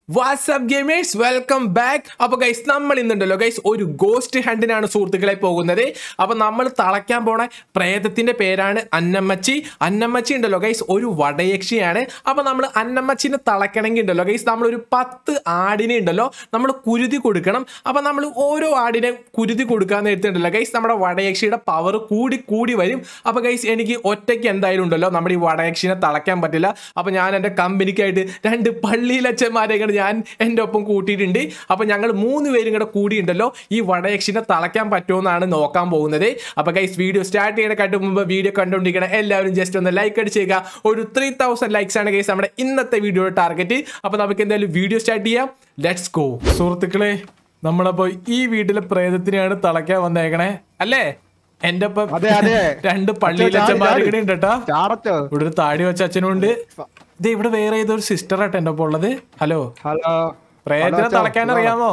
WhatsApp gamers welcome back അപ്പൊ guys നമ്മൾ ഇന്നുണ്ടല്ലോ ഗൈസ് ഒരു ഗോസ്റ്റ് ഹണ്ടിനാണ് സുഹൃത്തുക്കളെ പോകുന്നത് അപ്പൊ നമ്മൾ തളയ്ക്കാൻ പോണ പ്രേതത്തിന്റെ പേരാണ് അന്നമ്മച്ചി അന്നമ്മച്ചി ഉണ്ടല്ലോ ഗൈസ് ഒരു വടയക്ഷിയാണ് അപ്പൊ നമ്മൾ അന്നമ്മച്ചിനെ തളയ്ക്കണമെങ്കിൽ ഉണ്ടല്ലോ ഗൈസ് നമ്മൾ ഒരു പത്ത് ആടിനെ ഉണ്ടല്ലോ നമ്മൾ കുരുതി കൊടുക്കണം അപ്പൊ നമ്മൾ ഓരോ ആടിനെ കുരുതി കൊടുക്കാൻ നേരത്തുണ്ടല്ലോ ഗൈസ് നമ്മുടെ വടയക്ഷിയുടെ പവർ കൂടി കൂടി വരും അപ്പൊ ഗൈസ് എനിക്ക് ഒറ്റയ്ക്ക് എന്തായാലും ഉണ്ടല്ലോ നമ്മുടെ ഈ വടയക്ഷിനെ തളയ്ക്കാൻ പറ്റില്ല അപ്പൊ ഞാൻ എൻ്റെ കമ്പനിക്കായിട്ട് രണ്ട് പള്ളിയിലച്ചന്മാരെ ഞാൻ എൻ്റെ ഒപ്പം കൂട്ടിയിട്ടുണ്ട് അപ്പൊ ഞങ്ങൾ മൂന്ന് പേരും കൂടെ കൂടിയുണ്ടല്ലോ ഈ വടയക്ഷിനെ തളയ്ക്കാൻ പറ്റുമെന്നാണ് നോക്കാൻ പോകുന്നത് അപ്പൊ ഗൈസ് വീഡിയോ സ്റ്റാർട്ട് ചെയ്യണക്കാട്ട് മുമ്പ് വീഡിയോ കണ്ടുകൊണ്ടിരിക്കണം എല്ലാവരും ജസ്റ്റ് ഒന്ന് ലൈക്ക് അടിച്ചേക്കുക ഒരു ത്രീ തൗസൻഡ് ലൈക്സ് ആണ് ഗൈസ് നമ്മുടെ ഇന്നത്തെ വീഡിയോയുടെ ടാർഗറ്റ് അപ്പൊ നമുക്ക് എന്തായാലും വീഡിയോ സ്റ്റാർട്ട് ചെയ്യാം ലെറ്റ്സ് ഗോ സുഹൃത്തുക്കളെ നമ്മളപ്പോ ഈ വീട്ടിലെ പ്രേതത്തിനെയാണ് തളയ്ക്കാൻ വന്നേക്കണേ അല്ലേ എന്റെ ഒപ്പം അതെ, അതെ. രണ്ട് പള്ളിയിലച്ചന്മാരും കൂടെ ഉണ്ട് കേട്ടോ ചാടച്ചോ ഇവിടെ ഒരു താടി വെച്ച അച്ഛനുണ്ട് ഇത് ഇവിടെ വേറെ ഏതൊരു സിസ്റ്റർ ആയിട്ട് എന്റെ ഒപ്പം ഉള്ളത് ഹലോ ഹലോ പ്രേതത്തിനെ തളയ്ക്കാൻ അറിയാമോ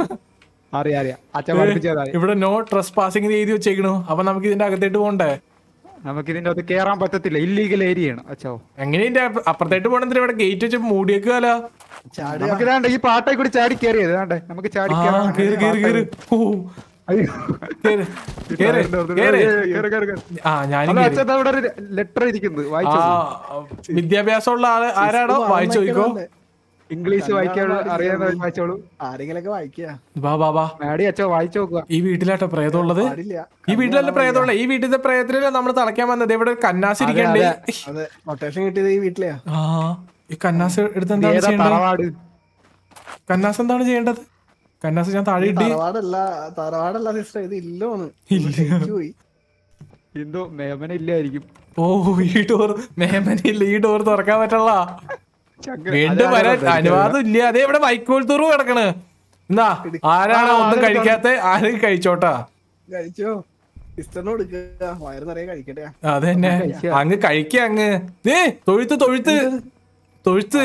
അറിയാം അറിയാം അച്ഛൻ പഠിപ്പിച്ചതാ ഇവിടെ നോ ട്രസ് പാസിംഗ് എഴുതി വെച്ചേക്കണു അപ്പൊ നമുക്ക് ഇതിന്റെ അകത്തേട്ട് പോണ്ടേ നമുക്ക് ഇതിന്റെ അകത്ത് കേറാൻ പറ്റത്തില്ല ഇല്ലീഗൽ ഏരിയ ആണ് അച്ഛോ എങ്ങനെ ഇതിന്റെ അപ്പ- അപ്പുറത്തേട്ട് പോണെന്തിന് ഇവിടെ ഗേറ്റ് വെച്ച് മൂടിയേക്കാലോ നമുക്ക് ഇതാണ്ട് ഈ പാട്ടേ കൂടി ചാടി കേറിയത് വേണ്ടേ നമുക്ക് ചാടി ആ കേറാം. കേറ് കേറ് കേറ് ഓ അയ്യോ. കേറ് കേറ് കേറ് കേറ്, കേറ്, കേറ്. ആ ഞാനും ഹലോ, കേറി അച്ഛൻ ദാ ഇവിടെ ഒരു ലെറ്റർ ഇരിക്കുന്നത് ആ വായിച്ചോ വിദ്യാഭ്യാസമുള്ള ആള് ആരാണോ വായിച്ചു നോക്കോ ഇംഗ്ലീഷ് വായിക്കാൻ അറിയാവുന്നവർ വായിച്ചോളൂ ആരെങ്കിലൊക്കെ വായിക്കുക വാ വാ വാ മാഡി അച്ഛോ വായിച്ചു നോക്കുക ഈ വീട്ടിലാട്ടോ പ്രേതം ഉള്ളത് പാടില്ല ഈ വീട്ടിലല്ല പ്രേതമുള്ള ഈ വീട്ടിലത്തെ പ്രേതത്തിലല്ല നമ്മൾ തളയ്ക്കാൻ വന്നത് ഇവിടെ ഒരു കന്നാസ് ഇരിക്കണ്ടേ അതെ കൊട്ടേഷൻ കിട്ടിയത് ഈ വീട്ടിലെയാ ആ ഈ കന്നാസ് എടുത്ത് എന്താണ് ഏതാ ചെയ്യേണ്ടത് തറവാട് കന്നാസ് എന്താണ് ചെയ്യേണ്ടത് കന്നാസ് ഞാൻ താഴെ ഇട്ട് തറവാടല്ല തറവാടല്ല സിസ്റ്റർ ഇത് ഇല്ലോന്ന് ഇല്ല. പോയി എന്തോ മേമന ഇല്ലായിരിക്കും ഓ ഈ ഡോർ മേമനില്ല ഈ ഡോർ തുറക്കാൻ പറ്റല്ല ചങ്ക- വീണ്ടും അതെ, വരാൻ അതെ, അതെ. അനുവാദം ഇല്ല അതേ ഇവിടെ വൈക്കോൽ തുറു കിടക്കണ് എന്നാ ആരാണ് ആ, ഒന്നും അത് കഴിക്കാത്ത ആരും കഴിച്ചോട്ടാ കഴിച്ചോ സിസ്റ്ററിന് കൊടുക്കുക വയറ് നിറയെ കഴിക്കട്ടെ അത് തന്നെ അങ്ങ് കഴിക്ക അങ്ങ് ഏ തൊഴുത്ത് തൊഴുത്ത് തൊഴുത്ത്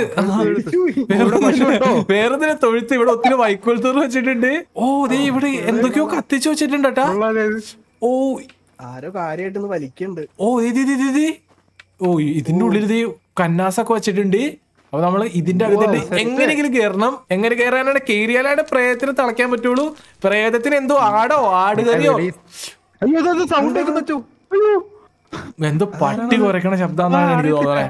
വേറെ തൊഴുത്ത് ഇവിടെ ഒത്തിരി വൈക്കോൽ തുറു വെച്ചിട്ടുണ്ട് ഓ ദേ ഇവിടെ എന്തൊക്കെയോ കത്തിച്ചു വെച്ചിട്ടുണ്ട് കേട്ടാ ഉള്ളത് ഓ ആരോ കാര്യമായിട്ടൊന്ന് വലിക്കുന്നുണ്ട് ഓ ഇത് ഇത് ഇത് ഇത് ഓ ഇതിന്റെ ഉള്ളിൽ ഇത് കന്നാസൊക്കെ വെച്ചിട്ടുണ്ട് അപ്പൊ നമ്മള് ഇതിന്റെ അകത്തിട്ട് എങ്ങനെയെങ്കിലും കേറണം എങ്ങനെ കയറാനാണ് കേറിയാലാണ് പ്രേതത്തിന് തളയ്ക്കാൻ പറ്റുള്ളൂ പ്രേതത്തിന് എന്തോ ആടോ ആടുകറിയോ അയ്യോ ഇത് സൗണ്ട് കേൾക്കുന്ന അച്ഛോ അയ്യോ എന്തോ പട്ടി കുറയ്ക്കണ ശബ്ദാന്നാണ് എനിക്ക് തോന്നണേ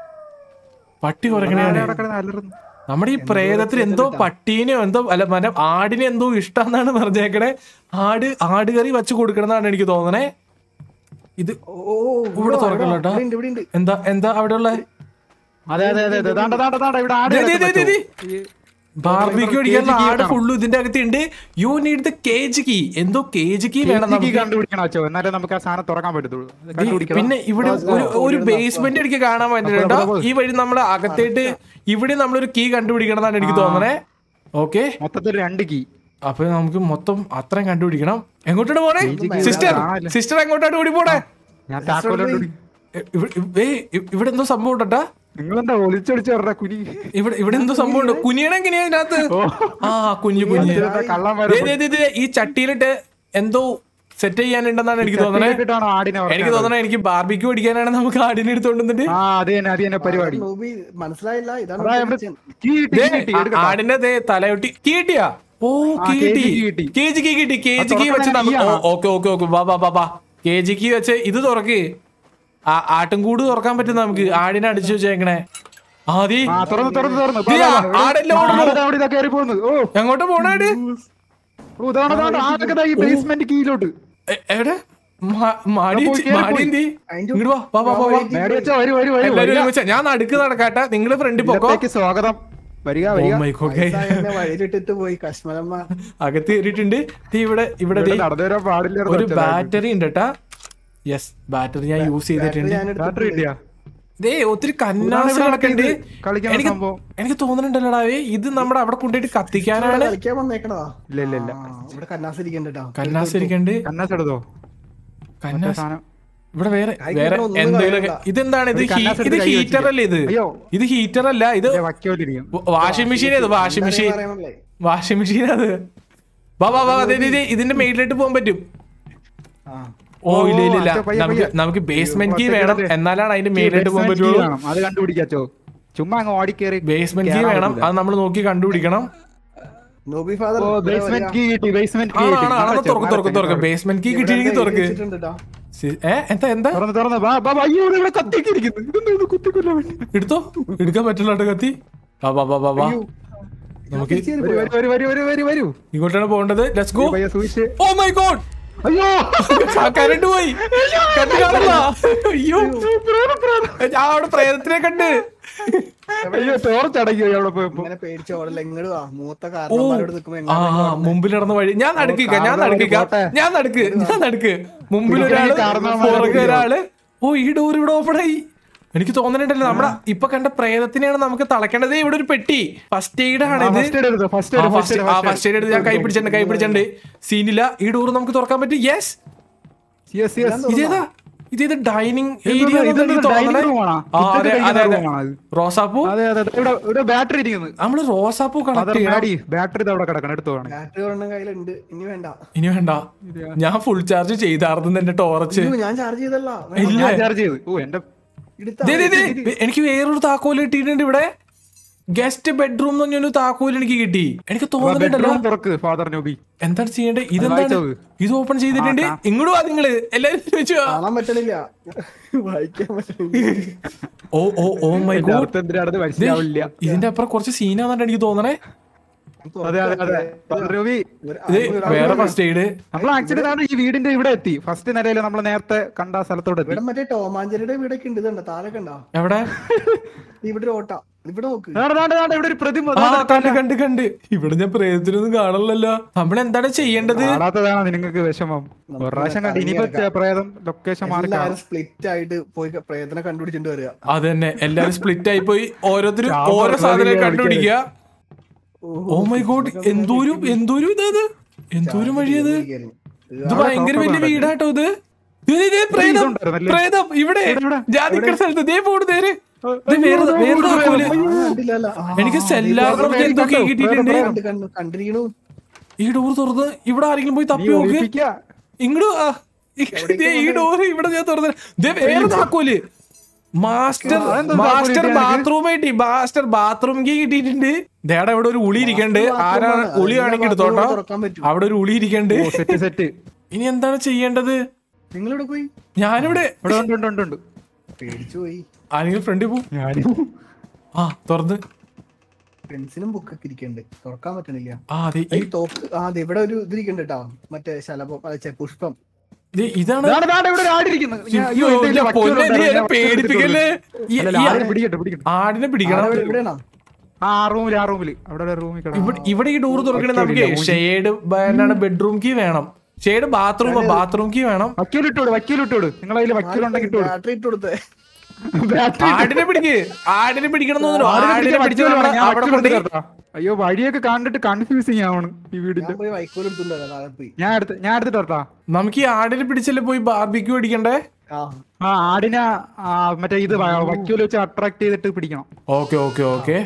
പട്ടി കുറയ്ക്കണയാണ് കിടക്കണ അലറുന്നു നമ്മുടെ ഈ പ്രേതത്തിന് എന്തോ പട്ടീനെയോ എന്തോ അല്ല മന ആടിനെ എന്തോ ഇഷ്ടാന്നാണ് പറഞ്ഞേക്കണേ ആട് ആടുകറി വെച്ച് കൊടുക്കണമെന്നാണ് എനിക്ക് തോന്നണേ ഇത് ഓ ഇവിടെ തുറക്കല്ലോ കേട്ടോ ഇവിടെ ഉണ്ട് ഇവിടെ ഉണ്ട് എന്താ എന്താ അവിടെ ഉള്ള അതെ അതെ അതെ അതെ ദാണ്ട ദാണ്ട ദാണ്ട ഇവിടെ ആട് ദേ, ദേ, ദേ, ദേ, ദേ. ഈ ബാർബിക്യൂ അടിക്കാനുള്ള ആട് ഫുള്ള് ഇതിന്റെ അകത്തുണ്ട് you need the cage key എന്തോ കേജ് കീ വേണം കീ നമുക്ക് കണ്ടുപിടിക്കണം അച്ഛോ എന്നാലേ നമുക്ക് ആ സാധനം തുറക്കാൻ പറ്റത്തുള്ളൂ അത് ദേ, കണ്ടുപിടിക്കണം പിന്നെ ഇവിടെ ഒരു ഒരു ബേസ്മെന്റ് എനിക്ക് കാണാൻ പറ്റുന്നുണ്ടോ ഈ വഴി നമ്മൾ അകത്തേട്ട് ഇവിടെ നമ്മളൊരു കീ കണ്ടുപിടിക്കണം എന്നാണ് എനിക്ക് തോന്നണേ ഓക്കെ മൊത്തത്തിൽ രണ്ട് കീ അപ്പൊ നമുക്ക് മൊത്തം അത്രയും കണ്ടുപിടിക്കണം എങ്ങോട്ടാണ് പോണേ key സിസ്റ്റർ കാണാനില്ല. സിസ്റ്റർ എങ്ങോട്ടാണ് ഓടി പോണേ ഞാൻ താക്കോൽ കണ്ടുപിടി എ- ഇവിടെ ഏയ്, ഇ- ഇവിടെ എന്തോ സംഭവം ഉണ്ടട്ടാ നിങ്ങളെന്താ ഒളിച്ചൊളിച്ച് പറഞ്ഞ കുനി ഇവിടെ ഇവിടെ എന്തോ സംഭവം ഉണ്ട് കുനിയണ എങ്ങനെയാ ഇതിനകത്ത് ആ കുഞ്ഞു കുഞ്ഞ് ഇതെന്താ കള്ളം ദേ, ദേ, ദേ, ദേ, ഈ ചട്ടിയിലിട്ട് എന്തോ സെറ്റ് ചെയ്യാനുണ്ടെന്നാണ് എനിക്ക് തോന്നണേ ഇട്ടിട്ടാണോ ആടിനെ എനിക്ക് വറക്കുന്നത്? തോന്നണേ എനിക്ക് ബാർബിക്യൂ അടിക്കാനാണ് നമുക്ക് ആടിനെ എടുത്തോണ്ട് വന്നിട്ട് ആ അത് തന്നെ അത് തന്നെ പരിപാടി നോബി മനസ്സിലായില്ല ഇതാണ് അതാ ഇവിടെ വിളിച്ചത്. കീ കിട്ടി, ദേ, കീ കിട്ടി, ആ- എടുക്കട്ടോ. ആടിന്റെ ദേ തലയൊട്ടി കീട്ടിയാ ഓ ആ, കീട്ടി കേജ് കീ കിട്ടി. കേജ് കീ കിട്ടി കേജ് കീ തുറക്കണ വെച്ച് നമുക്ക് കീയാണോ? ഓക്കെ ഓക്കെ ഓക്കെ വാ വാ വാ വാ കേജ് കീ വെച്ച് ഇത് തുറക്ക് ആ ആട്ടുംകൂട് തുറക്കാൻ പറ്റും നമുക്ക് ആടിനെ അടിച്ചു വെച്ചേക്കണേ ആദി ആ തുറന്ന് തുറന്ന് തുറന്ന് ദേ, ആടെല്ലാം ഓടുന്നു. അവിടെ ഇതാ കയറി പോകുന്നത് ഓ എങ്ങോട്ട് പോണാട് ഓ, ഇതാണ് ഇതാണ് ആടൊക്കെ ദാ ഈ ബേസ്മെന്റ് കീയിലോട്ട് എ- എവിടെ മാ- മാടി പോയി, കേറി മാടി പോയി. എന്തി അതിന്റെ ഇങ്ങോട്ട് വാ വാ വാ വാ വാ നേടി വെച്ചാ വരൂ വരൂ വരൂ എല്ലാവരും ഒരുമിച്ച് ഞാൻ നടുക്ക് നടക്കാട്ടെ നിങ്ങള് ഫ്രണ്ടിൽ പോക്കോ ഇല്ലത്തേക്ക് സ്വാഗതം വരിക ഓ വരിക മൈ ഗോഡ് വയസ്സായവനെ വഴിയിലിട്ടിട്ട് പോയി കശ്മലമ്മ അകത്ത് കയറിയിട്ടുണ്ട് ദേ ഇവിടെ ഇവിടെ ദേ ഇവിടെ നടന്നു വരാൻ പാടില്ല ഒരു ബാറ്ററി ഉണ്ട് കേട്ടാ യെസ് ബാറ്ററി ഞാൻ യൂസ് ചെയ്തിട്ടുണ്ട് ഞാൻ ബാറ്ററി കിട്ടിയാ ദേ ഒത്തിരി കന്നാസ് ഇവിടെ കിടക്കുന്നുണ്ട് ഇത് കളിക്കുന്ന എനിക്ക് സംഭവം. എനിക്ക് തോന്നുന്നുണ്ടല്ലോടാ ഇത് നമ്മുടെ അവിടെ കൊണ്ടുപോയിട്ട് കത്തിക്കാനാണ് കളിക്കാൻ വന്നേക്കണതാ ഇല്ല ഇല്ല ഇല്ല ആ, ഇവിടെ കന്നാസ് ഇരിക്കണ്ടോ കന്നാസ് ഇരിക്കണ്ട് കന്നാസ് എടുത്തോ കന്നാസ് സാധനം ഇവിടെ വേറെ കൈ വേറെ കിട്ടണ ഒന്നും എന്തെങ്കിലും കാര്യമില്ല. ഇതെന്താണ് ഇത് ഒരു കന്നാസ് ഹീ- ഇത് എടുത്ത് കൈ ഹീറ്റർ അല്ലേ ഇത് അയ്യോ. ഇത് ഹീറ്റർ അല്ല ഇത് വക്കോലിരിക്കും വാഷിംഗ് മെഷീൻ ഇത് വാഷിംഗ് മെഷീൻ പറയണല്ലേ വാഷിംഗ് മെഷീൻ അത് വാ വാ വാ അതെ ഇത് ഇതിന്റെ മെയിലിലോട്ട് പോകാൻ പറ്റും ആ ഓ ഇല്ല ഇല്ല ഇല്ല അച്ഛാ, പയ്യെ, നമുക്ക് പയ്യെ. നമുക്ക് ബേസ്മെന്റ് കീ ഒറ്റയ്ക്ക് വേണം ഇരുന്ന് എന്നാലാണ് അതിന്റെ മെയിലിലോട്ട് പോകാൻ പറ്റുള്ളൂ അത് കണ്ടുപിടിക്കാച്ചോ ചുമ്മാ അങ്ങ് ഓടി കയറി ബേസ്മെന്റ് കീ വേണം അത് നമ്മൾ നോക്കി കണ്ടുപിടിക്കണം നോബി ഫാദർ ഓ ബേസ്മെന്റ് കീ കിട്ടി ബേസ്മെന്റ് കീ ആണ് കിട്ടി ആണ് ആണ് തുറക്ക് തുറക്ക് തുറക്ക് ബേസ്മെന്റ് കീ കിട്ടിയെങ്കിൽ തുറക്ക് സി- ഏ എന്താ എന്താ തുറന്ന് തുറന്ന് ബാ ബാ ബാ, അയ്യോ ഇവിടെ ഇവിടെ കത്തിയൊക്കെ ഇരിക്കുന്നു ഇതൊന്നും ഇത് കുത്തിക്കൊല്ലാൻ വേണ്ടി എടുത്തോ എടുക്കാൻ പറ്റില്ല കേട്ടോ കത്തി വാ വാ വാ വാ വാ നമുക്ക് വരൂ വരൂ വരൂ വരൂ വരൂ വരൂ ഇങ്ങോട്ടാണ് പോകേണ്ടത് ലെറ്റ്സ് ഗോ പയ്യെ സൂക്ഷിച്ച് ഓ മൈ ഗോഡ് അയ്യോ കരണ്ട് പോയി കണ്ടു കാണുന്ന അയ്യോ ഞാൻ അവിടെ പ്രേതത്തിനെ കണ്ട് അയ്യോ ടോർച്ച് അടങ്ങിയോ അവിടെ പോയപ്പോ ഇങ്ങനെ പേടിച്ച ഓടല്ല എങ്ങട് വാ മൂത്ത ഓ കാരണന്മാരോട് നിൽക്കുമ്പോ ആ ആ, മുമ്പിൽ നടന്ന വഴി ഞാൻ നടുക്കിക്ക ഞാൻ നടുക്കിക്ക ഞാൻ നടുക്ക് ഞാൻ നടുക്ക് മുമ്പിൽ ഒരാള് പുറകെ ഒരാള് ഓ ഈ ഡോർ ഇവിടെ ഓപ്പൺ ആയി എനിക്ക് തോന്നുന്നുണ്ടല്ലോ നമ്മുടെ ഇപ്പൊ കണ്ട പ്രേതത്തിനെയാണ് നമുക്ക് തളക്കേണ്ടത് ഇവിടെ ഒരു പെട്ടി ഫസ്റ്റ് എയ്ഡ് ആണ് ഇത് ഫസ്റ്റ് എയ്ഡ് എടുത്തോ ഫസ്റ്റ് ആ എയ്ഡ് ഫസ്റ്റ് ആ ഫസ്റ്റ് എയ്ഡ് എടുത്ത് ഞാൻ കൈ പിടിച്ചിട്ടുണ്ട് കൈ പിടിച്ചിട്ടുണ്ട് സീനില്ല ഈ ഡോർ നമുക്ക് തുറക്കാൻ പറ്റും യെസ് യെസ് യെസ് ഇതേതാ ഇതേത് ഡൈനിങ് ഇതെന്താ, ഏരിയ ഇതെന്താ dining room ആണോ? ആ ഇതൊക്കെ അതെ കഴിക്കുന്ന അതെ അതെ room ആണോ ഇത്? റോസാപ്പൂ അതെ അതെ അതെ. ഇവിടെ ഇവിടെ ബാറ്ററി ഇരിക്കുന്നു നമ്മള് റോസാപ്പൂ അതർ കളക്ട് ചെയ്യണം മാഡി ബാറ്ററി അവിടെ കിടക്കണം എടുത്തു വേണം ബാറ്ററി ഒരെണ്ണം കയ്യിലുണ്ട് ഇനി വേണ്ട ഇനി വേണ്ട ഞാൻ ഫുൾ ചാർജ് ചെയ്തായിരുന്നു എന്റെ ടോർച്ച് അയ്യോ, ഞാൻ ചാർജ് ചെയ്തല്ല ഇല്ല. ഞാൻ ചാർജ് ചെയ്തു ഓ എന്റെ എടുത്താ ദേ, ദേ, ദേ, എനിക്ക് വേറൊരു താക്കോല് കിട്ടിയിട്ടുണ്ട് ഇവിടെ ഗസ്റ്റ് ബെഡ്റൂം എന്ന് പറഞ്ഞൊരു താക്കോൽ എനിക്ക് കിട്ടി എനിക്ക് തോന്നുന്നുണ്ടല്ലോ ബെഡ്റൂം തുറക്ക് ഫാദർ നോബി എന്താണ് ചെയ്യേണ്ടത് ഇതെന്താണ് വായിച്ചത്? ഇത് ഓപ്പൺ ചെയ്തിട്ടുണ്ട് ഇങ്ങോട്ട് വാ നിങ്ങള് എല്ലാരും ചോദിച്ചു വാ. കാണാൻ പറ്റണില്ല വായിക്കാൻ പറ്റണില്ല ഓ ഓ ഓ മൈ ഗോഡ് അർത്ഥം എന്തിനാണെന്ന് മനസ്സിലാവില്ല ഇതിന്റെ അപ്പുറം കുറച്ച് സീനാന്നാണ് എനിക്ക് തോന്നണേ അതെ അതെ അതെ ഫാദർ നോബി ഒരു- ഇത് വേറെ ഫസ്റ്റ് എയ്ഡ് നമ്മൾ ആക്ച്വലി ഈ വീടിന്റെ ഇവിടെ എത്തി ഫസ്റ്റ് നിലയിൽ നമ്മൾ നേരത്തെ കണ്ട ആ സ്ഥലത്തോടെ എത്തി ഇവിടെ മറ്റേ ടോമാഞ്ചേരിയുടെ വീടൊക്കെ ഉണ്ട് ഇതുണ്ട് താഴെ കണ്ടാ എവിടെ ഇവിടെ ഒരു ഓട്ട ഇവിടെ നോക്ക് ദാണ്ടെ, ദാണ്ടെ, ദാണ്ടെ, ഇവിടെ ഒരു പ്രതിമ ആ കണ്ട് കണ്ട് കണ്ട് ഇവിടെ ഞാൻ പ്രേതത്തിനൊന്നും കാണണല്ലോ നമ്മൾ എന്താണ് ചെയ്യേണ്ടത് കാണാത്തതാണ് നിങ്ങൾക്ക് വിഷമം ഒരു പ്രാവശ്യം കണ്ട് ഇനിയിപ്പോ ചെ- പ്രേതം ലൊക്കേഷൻ മാറി എല്ലാരും സ്പ്ലിറ്റ് ആയിട്ട് പോയി ക- പ്രേതനെ കണ്ടുപിടിച്ചിട്ട് വരിക അത് തന്നെ എല്ലാരും സ്പ്ലിറ്റ് ആയി പോയി ഓരോരുത്തരും ചാവ ഓരോ പ്രേതം സാധനം കളിക്കാൻ. കണ്ടുപിടിക്കുക ഓ മൈ ഗോഡ് എന്തോരും എന്തോരും ഇതത് എന്തോരും വഴിയത് ഇത് ഭയങ്കര വലിയ വീടാട്ടോ ഇത് ദേ, ദേ, ദേ, പ്രേതം ഇതുണ്ടായിരുന്നല്ലേ? പ്രേതം ഇവിടെ ഇവിടെ? ഞാൻ നിൽക്കുന്ന സ്ഥലത്ത് ദേ പോണ് നേരെ ദേ വേറെ വേറെ താക്കോല് കണ്ടില്ലല്ലോ ആ, എനിക്ക് സെല്ലാർ എന്തോ കീ കിട്ടിയിട്ടുണ്ട് കണ്ട് കണ്ടു കണ്ടിരിക്കണു ഈ ഡോർ തുറന്ന് ഇവിടെ ആരെങ്കിലും പോയി തപ്പി നോക്ക് ഇങ്ങോട്ട് വാ. ദേ, ഈ ഡോർ ഇവിടെ ഞാൻ തുറന്നു ദേ വേറെ താക്കോല് മാസ്റ്റർ അതെന്താ മാസ്റ്റർ താക്കോല് ബാത്റൂം കിട്ടി മാസ്റ്റർ ബാത്റൂം കീ കിട്ടിയിട്ടുണ്ട് ദേടെ ഇവിടെ ഒരു ഉളി ഇരിക്കണ്ട് ആരാണ് ഉളി ആണെങ്കിൽ എടുത്തോട്ടോ തുറക്കാൻ പറ്റും അവിടെ ഒരു ഉളി ഇരിക്കണ്ട് സെറ്റ് സെറ്റ് ഇനി എന്താണ് ചെയ്യേണ്ടത് നിങ്ങളിവിടെ പോയി ഞാനിവിടെ ഇവിടെ ഉണ്ട് ഉണ്ട് ഉണ്ട് ഉണ്ട് പേടിച്ചു പോയി ആരെങ്കിലും ഫ്രണ്ടിൽ പോവും ഞാനും ആ തുറന്ന് പെൻസിലും ബുക്കൊക്കെ ഇരിക്കണ്ട് തുറക്കാൻ പറ്റണില്ല ആ അതെ ഈ തോക്ക് ആ അതെ ഇവിടെ ഒരു ഇതിരിക്കണ്ട് കേട്ടോ മറ്റേ ശലഭം ആ, ഛെ, പുഷ്പം ദേ, ഇതാണ് ദാണ്ടെ, ദാണ്ടെ, ഇവിടെ ഒരു ആടിരിക്കുന്നു ഞാൻ- അയ്യോ, അയ്യോ, ഇതിന്റെ ഞാൻ വക്കീൽ പൊന്നെ, നീ ഉണ്ടായിരുന്നു, എന്നെ ഞാൻ വക്കീൽ പേടിപ്പിക്കല്ലേ ഈ- അല്ല, ഈ ആടിനെ പിടിക്കട്ടെ പിടിക്കട്ടെ ആടിനെ പിടിക്കണം ആടെ ഇവിടെയാണോ ആ റൂമിൽ ആ റൂമിൽ അവിടെ റൂമിൽ കിടന്നു ഇവിടെ ഇവിടെ ഈ ഡോർ തുറക്കണേ നമുക്ക് ഷെയ്ഡ് എന്താണ് ബെഡ്റൂം കീ വേണം ഷെയ്ഡ് ബാത്റൂം ബാത്റൂം കീ വേണം വക്കീൽ ഇട്ടോട് വക്കീൽ ഇട്ടോട് നിങ്ങൾ അതിൽ വക്കീൽ ഉണ്ടെങ്കിൽ ഇട്ടോട് ബാറ്ററി ഇട്ട് കൊടുത്തേ ബാറ്ററി ആടിനെ പിടിക്ക് ആടിനെ പിടിക്കണം എന്ന് തോന്നുന്നു ആടിനെ ആടിനെ പിടിച്ച് പിടിച്ച് വക്കീൽ നമ്മള് വേണം, ഞാൻ അവിടെ വക്കീൽ കൊണ്ടുപോയി എടുത്ത് തരാം. അയ്യോ വഴിയൊക്കെ കണ്ടിട്ട് കൺഫ്യൂസിങ് ആവണ് ഈ വീടിന്റെ ഞാൻ പോയി വൈക്കോൽ എടുത്തുണ്ടോ താഴെ പോയി ഞാൻ എടുത്ത് ഞാൻ എടുത്തിട്ട് വരട്ടാ നമുക്ക് ഈ ആടിനെ പിടിച്ചല്ലേ പോയി ബാർബിക്യൂ അടിക്കണ്ടേ ആ ആ ആടിനെ ആ, മറ്റേ ഇത് വക്കീൽ വെച്ച് അട്രാക്ട് ചെയ്തിട്ട് പിടിക്കണം ഓക്കെ ഓക്കെ ഓക്കെ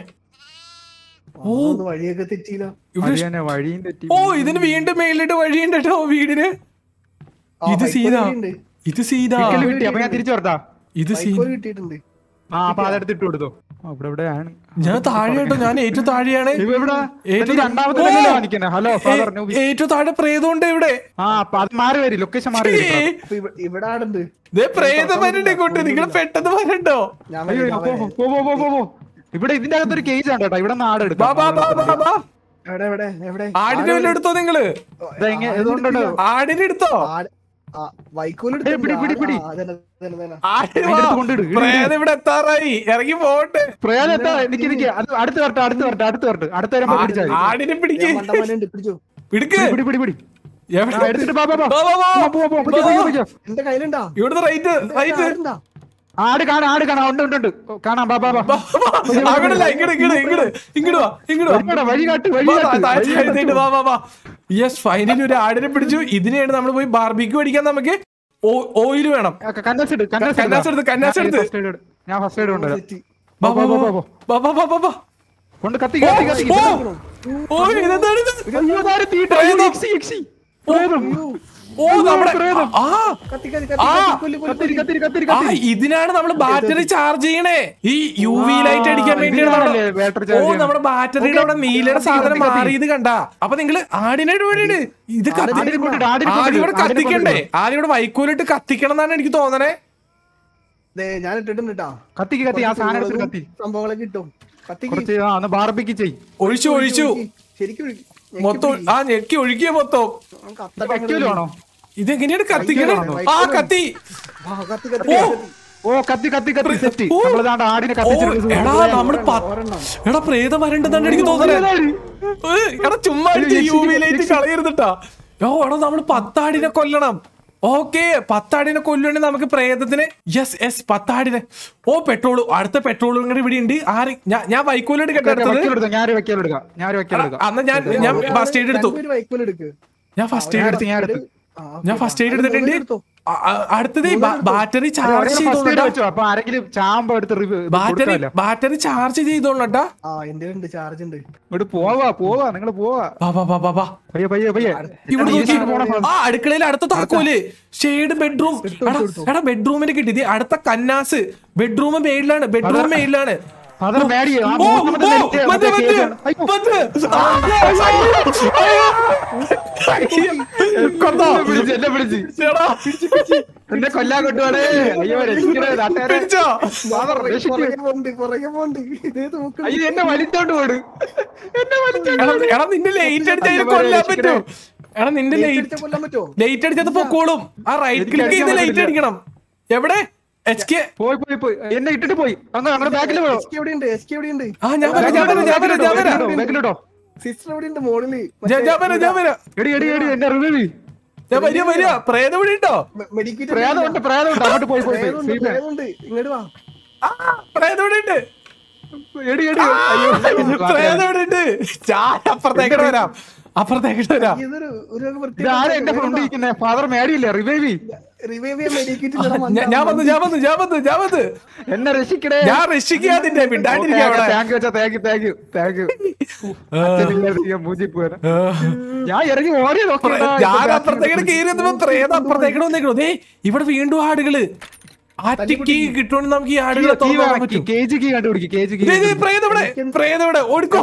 ഒന്ന് വഴിയൊക്കെ തെറ്റിയില്ല ഇവിടെ അത് തന്നെ വഴിയും തെറ്റി ഓ ഇതിന് വീണ്ടും മേളിട്ട് വഴിയുണ്ട് കേട്ടോ വീടിന് ആ, ഇത് വൈക്കോൽ സീതാ ഉണ്ട്. ഇത് സീതാ വക്കീൽ കിട്ടി അപ്പൊ ഞാൻ തിരിച്ചു വരട്ടാ ഇത് സീ വൈക്കോൽ കിട്ടിയിട്ടുണ്ട് ആ അപ്പൊ അതെടുത്ത് ഇട്ട് കൊടുത്തോ ആ, ഇവിടെ എവിടെയാണ് ഞാൻ താഴെ കേട്ടോ ഞാൻ ഏറ്റവും താഴെയാണ് ഇവ ഇവിടെ ഏറ്റവും നീ രണ്ടാമത്തെ ഓ! നിലയിലാ നിക്കുന്നെ. ഹലോ ഫാദർ നൂബി ഏ- ഏറ്റവും താഴെ പ്രേതമുണ്ട് ഇവിടെ ആ അപ്പൊ അത് മാറി വരും ലൊക്കേഷൻ മാറി വരും ഏ, അപ്പൊ ഇവ- ഇവിടെ ആടുണ്ട് ദേ പ്രേതം വരണ്ടേ കൊണ്ട് നിങ്ങൾ പെട്ടെന്ന് വരണ്ടോ ഞാൻ അയ്യോ വരാം, ഞാൻ പോ, വരാം. പോ, പോ, പോ, പോ, പോ. ഇവിടെ ഇതിന്റെ അകത്തൊരു കേജ് ആണ് കേട്ടോ ഇവിടെ നിന്ന് ആട് ബാ ബാ ബാ എടുക്കാം ബാ ബാ എവിടെ എവിടെ എവിടെ ആടിനെ വല്ലതും എടുത്തോ നിങ്ങള് ഇതാ ഇങ്ങ- ഇതുകൊണ്ടോ ആടിനെ എടുത്തോ ആട്- ആ, വൈക്കോൽ ഏയ് പിടി, പിടി, പിടി. ആടിന് അതിന്റെ വാ. അടുത്ത് കൊണ്ടിട്, ഇട്, ഇട്. പ്രേതം ഇവിടെ എത്താറായി ഇറങ്ങി പോട്ടെ പ്രേതം എത്താ നിക്ക് നിക്ക് അത് അടുത്ത് വരട്ടെ അടുത്ത് വരട്ടെ അടുത്ത് വരട്ടെ അടുത്ത് വരുമ്പോ പിടിച്ചാൽ മതി. ആടിനെ പിടിക്ക് മണ്ടമലുണ്ട് പിടിച്ചു പിടിക്ക് പിടി പിടി പിടി എവിടെ ആ, എടുത്തിട്ട് ബാ ബാ ബാ വാ, വാ, വാ. പോ, പോ, പോ, പിടിച്ചോ, പിടിച്ചോ, പിടിച്ചോ. എന്റെ കയ്യിലുണ്ടാ ഇവിടുത്തെ റൈറ്റ് റൈറ്റ് ആടുണ്ടാ? ആട് കാണാം ആട് കാണാം ഉണ്ട് ഉണ്ട് ഉണ്ട് ഓ, കാണാം ബാ ബാ ബാ അങ്ങോട്ടല്ല ഇങ്ങട് ഇങ്ങട് ഇങ്ങട് ഇങ്ങട് വാ ഇങ്ങട് വാ വഴികാട്ട്, വഴി കാട്ട് വഴി വാ, കാട്ട്, താഴെ വഴി താഴത്തേക്ക് കാട്ട്. വാ വാ വാ യെസ് ഫൈനലി ഒരു ആടിനെ പിടിച്ചു ഇതിനെയാണ് നമ്മൾ പോയി ബാർബിക്യൂ അടിക്കാൻ നമുക്ക് ഓയിൽ വേണം ആ, ക- കന്നാസ് എടുക്ക്, കന്നാസ് കന്നാസ് എടുത്ത്, എടുക്ക്. കന്നാസ് ഞാൻ എടുത്ത്. first aid എടു- ഞാൻ ഫസ്റ്റ് എയ്ഡ് കൊണ്ടുവരാം തെറ്റി. വാ, വാ, പോ, വാ, പോ, വാ, വാ, വാ, വാ, വാ. കൊണ്ട് കത്തി കത്തി കത്തി ഓ, ഓ, ഇതെന്താണ് ഇത്? അയ്യോ, ഇതാര് തീട്ട? പ്രേതം. യക്ഷി, യക്ഷി. പ്രേതം. ഓ നമ്മുടെ ആ കത്തി കത്തി ആ, കത്തി കൊല്ലു കൊല്ലു കത്തിരി കത്തിരി കത്തിരി ആ കത്തിരി ഇതിനാണ് നമ്മൾ ബാറ്ററി ചാർജ് ചെയ്യണേ ഈ യു വി ലൈറ്റ് അടിക്കാൻ ആ, വേണ്ടിയാണ് ഇതിനാണല്ലേ നമ്മള് battery ഓ charge ചെയ്യണേ. നമ്മുടെ ബാറ്ററിയുടെ അവിടെ നീലയുടെ കത്തി, സാധനം കത്തി, കത്തി. മാറിയത് കണ്ട അപ്പൊ നിങ്ങള് ആടിനായിട്ട് വേണ്ടിയിട്ട് ഇത് കത്തി ആടിനെ കൊണ്ടിട്ട്, ആടിനെ ആദ്യം ഇവിടെ കൊണ്ടിട്ട്, ആടിനെ കത്തിക്കണ്ടേ കൊണ്ടിട്ട്. ആദ്യം ഇവിടെ വൈക്കോലിട്ട് കത്തിക്കണം എന്നാണ് എനിക്ക് തോന്നണേ ദേ, ഞാൻ ഇട്ടിട്ടുണ്ട് കേട്ടാ കത്തിക്ക് കത്തി ആ സാധനം എടുത്തിട്ട് കത്തി സംഭവങ്ങളൊക്കെ കിട്ടും കത്തിക്ക് കുറച്ച് ആ ഒന്ന് ബാർബിക്ക് ചെയ് ഒഴിച്ചു ഒഴിച്ചു ശരിക്കും ഒഴിക്ക്. മൊത്തം ആ ഞെക്കി ഒഴുകിയ മൊത്തം നമുക്ക് അത്തട്ടെ വയ്ക്കലോ ആണോ ഇതെങ്ങനെയാണ് കത്തിക്കണത് വൈക്കോല് ആ വേണം. കത്തി ആ, കത്തി കത്തി ഓ. കത്തി. ഓ കത്തി കത്തി കത്തി സെറ്റ് ഓ. നമ്മളിതാണ്ട് ആടിനെ ഓ, കത്തിച്ചെടുത്ത് എടാ നമ്മള് പ- ഒരെണ്ണം. എടാ പ്രേതം വരണ്ടെന്നാണ് എനിക്ക് തോന്നണേ ഏ, എടാ ചുമ്മാ ഇത് യു വി രക്ഷിക്ക്, ലൈറ്റ് രക്ഷിക്ക്. കളയരുതട്ടാ ഓ എടാ നമ്മള് പത്താടിനെ കൊല്ലണം ഓക്കെ പത്താടിനെ കൊല്ലുവാണെങ്കിൽ നമുക്ക് പ്രേതത്തിന് യെസ് യെസ് പത്താടിനെ ഓ പെട്രോൾ അടുത്ത പെട്രോളും കൂടെ ഇവിടെ ഉണ്ട് ആര് ഞാൻ ഞാൻ വൈക്കോൽ എടുക്കട്ടെ അടുത്തത് വയ്ക്കലെടുക്കാം ഞാൻ വയ്ക്കലെടുക്കാം ഞാൻ വയ്ക്കലെടുക്കാം അന്ന് ഞാൻ ഞാൻ ഫസ്റ്റ് എയ്ഡ് എടുത്തു രണ്ടുപേര് വൈക്കോല് എടുക്ക്. ഞാൻ ഫസ്റ്റ് എയ്ഡ് എടുത്തു ഞാൻ എടുത്തു ആ, ഞാൻ ഓക്കേ. ഫസ്റ്റ് എയ്ഡ് അത് എടുത്തിട്ടുണ്ട് എടുത്തോ. ആ, ആ, അടുത്തത് ബാറ്ററി ചാർജ് ഫസ്റ്റ് എയ്ഡ് ചെയ്തോണ്ടാ വെച്ചോ അപ്പൊ ആരെങ്കിലും ചാമ്പ എടുത്ത് റിവ്യൂ ബാറ്ററി കൊടുക്കാമല്ലോ ബാറ്ററി ചാർജ് ചെയ്തോണ്ടാ ആ എന്റെ ഉണ്ട് ചാർജ് ഉണ്ട് ഇങ്ങോട്ട് പോവാ പോവാ നിങ്ങൾ പോവാ വാ വാ വാ വാ വാ പയ്യെ പയ്യെ പയ്യെ ഇവിടെ നോക്കി ഇതിലേക്ക് പോണം. ആ അടുക്കളയിൽ അടുത്ത താക്കോല് ഷെയ്ഡ് ബെഡ്റൂം എടാ എടാ ബെഡ്റൂമിന് കിട്ടി ദേ അടുത്ത കന്നാസ് ബെഡ്റൂം മേളിലാണ് ബെഡ്റൂം മേളിലാണ് ഫാദർ മാഡി ആ ഓ, മൂന്നാമത്തെ ഓ, ലൈറ്റ് മതി, മറ്റേ മതി, കേസാണ്. അയ്യോ, മതി. ആ, അയ്യോ, അയ്യോ. കൊന്നോ? എന്നെ വിളിച്ച് എന്നെ വിളിച്ച് എടാ, എന്നെ കൊല്ലാൻ കൊണ്ടുപോണേ അയ്യോ രക്ഷിക്കണേ നാട്ടുകാരെ പിടിച്ചോ? ഫാദർ രക്ഷിക്കണേ പുറകെ പോണ്ട് പുറകെ പോണ്ട് ഇതേ നോക്ക് അയ്യോ എന്നെ വലിച്ചോണ്ട് പോട് എന്നെ വലിച്ചോണ്ട് എടാ, എടാ നിന്റെ ലൈറ്റ് അടിച്ച് അതിനെ കൊല്ലാൻ പറ്റൂ എടാ നിന്റെ Light ലൈറ്റ് അടിച്ചാ കൊല്ലാൻ പറ്റുമോ ലൈറ്റ് അടിച്ചത് പൊക്കോളും ആ റൈറ്റ് എനിക്ക് ക്ലിക്ക് ചെയ്ത് അടിക്കാൻ ലൈറ്റ് പറ്റില്ല. അടിക്കണം എവിടെ എച്ച് കെ പോയി പോയി പോയി എന്നെ ഇട്ടിട്ട് പോയി അങ്ങ് അങ്ങനെ ബാക്കിൽ പോയോ എസ്കി എവിടെ ഉണ്ട് എസ്കി എവിടെ ഉണ്ട് ആ ഞാൻ വരാം ഞാൻ വരാം ഞാൻ വരാം ഞാൻ വരാം ബാക്കിലോട്ടോ സിസ്റ്റർ എവിടെ ഉണ്ട് മോളില് ഞാൻ ഞാൻ വരാം ഞാൻ വരാം എടി എടി എടി എന്നെ റിവ്യൂ ഞാൻ വരിക വരിക പ്രേതം ഇവിടെ ഉണ്ടോ മെഡിക്കറ്റ് പ്രേതമുണ്ട് പ്രേതമുണ്ട് അങ്ങോട്ട് പോയി പോയി പോയി സീറ്റ്. പ്രേതമുണ്ട് ഇങ്ങോട്ട് വാ ആ പ്രേതം ഇവിടെ ഉണ്ട് എടി എടി അയ്യോ പ്രേതം ഇവിടെ ഉണ്ട് ഞാൻ അപ്പുറത്തേക്കിട്ട് വരാം അപ്പുറത്തേക്കിട്ട് വരാം ഇതൊരു ഒരു ഇത് ആരാ എന്റെ ഫ്രണ്ട് ഇരിക്കുന്നേ ഫാദർ മാഡിയില്ലേ റിവൈവ് റിവൈവ് ചെയ്യാൻ മെഡിക്കറ്റ് ഞാൻ- ഞാൻ വന്നു ഞാൻ വന്നു ഞാൻ വന്നു ഞാൻ വന്നു എന്നെ രക്ഷിക്കണേ ഞാൻ രക്ഷിക്കുക അതിന്റെ മിണ്ടാണ്ടിരിക്കുക അവിടെ thank you thank you thank you thank you ഞാൻ മൂഞ്ചി പോവാ ആ. ഞാൻ ഇറങ്ങി ഓടി നോക്കി ഞാൻ അപ്പുറത്തേക്കിട്ട് കയറി എത്തുമ്പോ പ്രേതം അപ്പുറത്തേക്കിട്ട് വന്നേക്കണു ദേ ഇവിടെ വീണ്ടും ആടുകള് ആറ്റിക്ക് കിട്ടുവാണെങ്കിൽ നമുക്ക് ഈ ആടുകളെ തുറന്നു പറ്റും കെ ജി കീ കണ്ടുപിടിക്കും കെ ജി കീ ദേ, ദേ, പ്രേതം ഇവിടെ പ്രേതം ഇവിടെ ഓടിക്കോ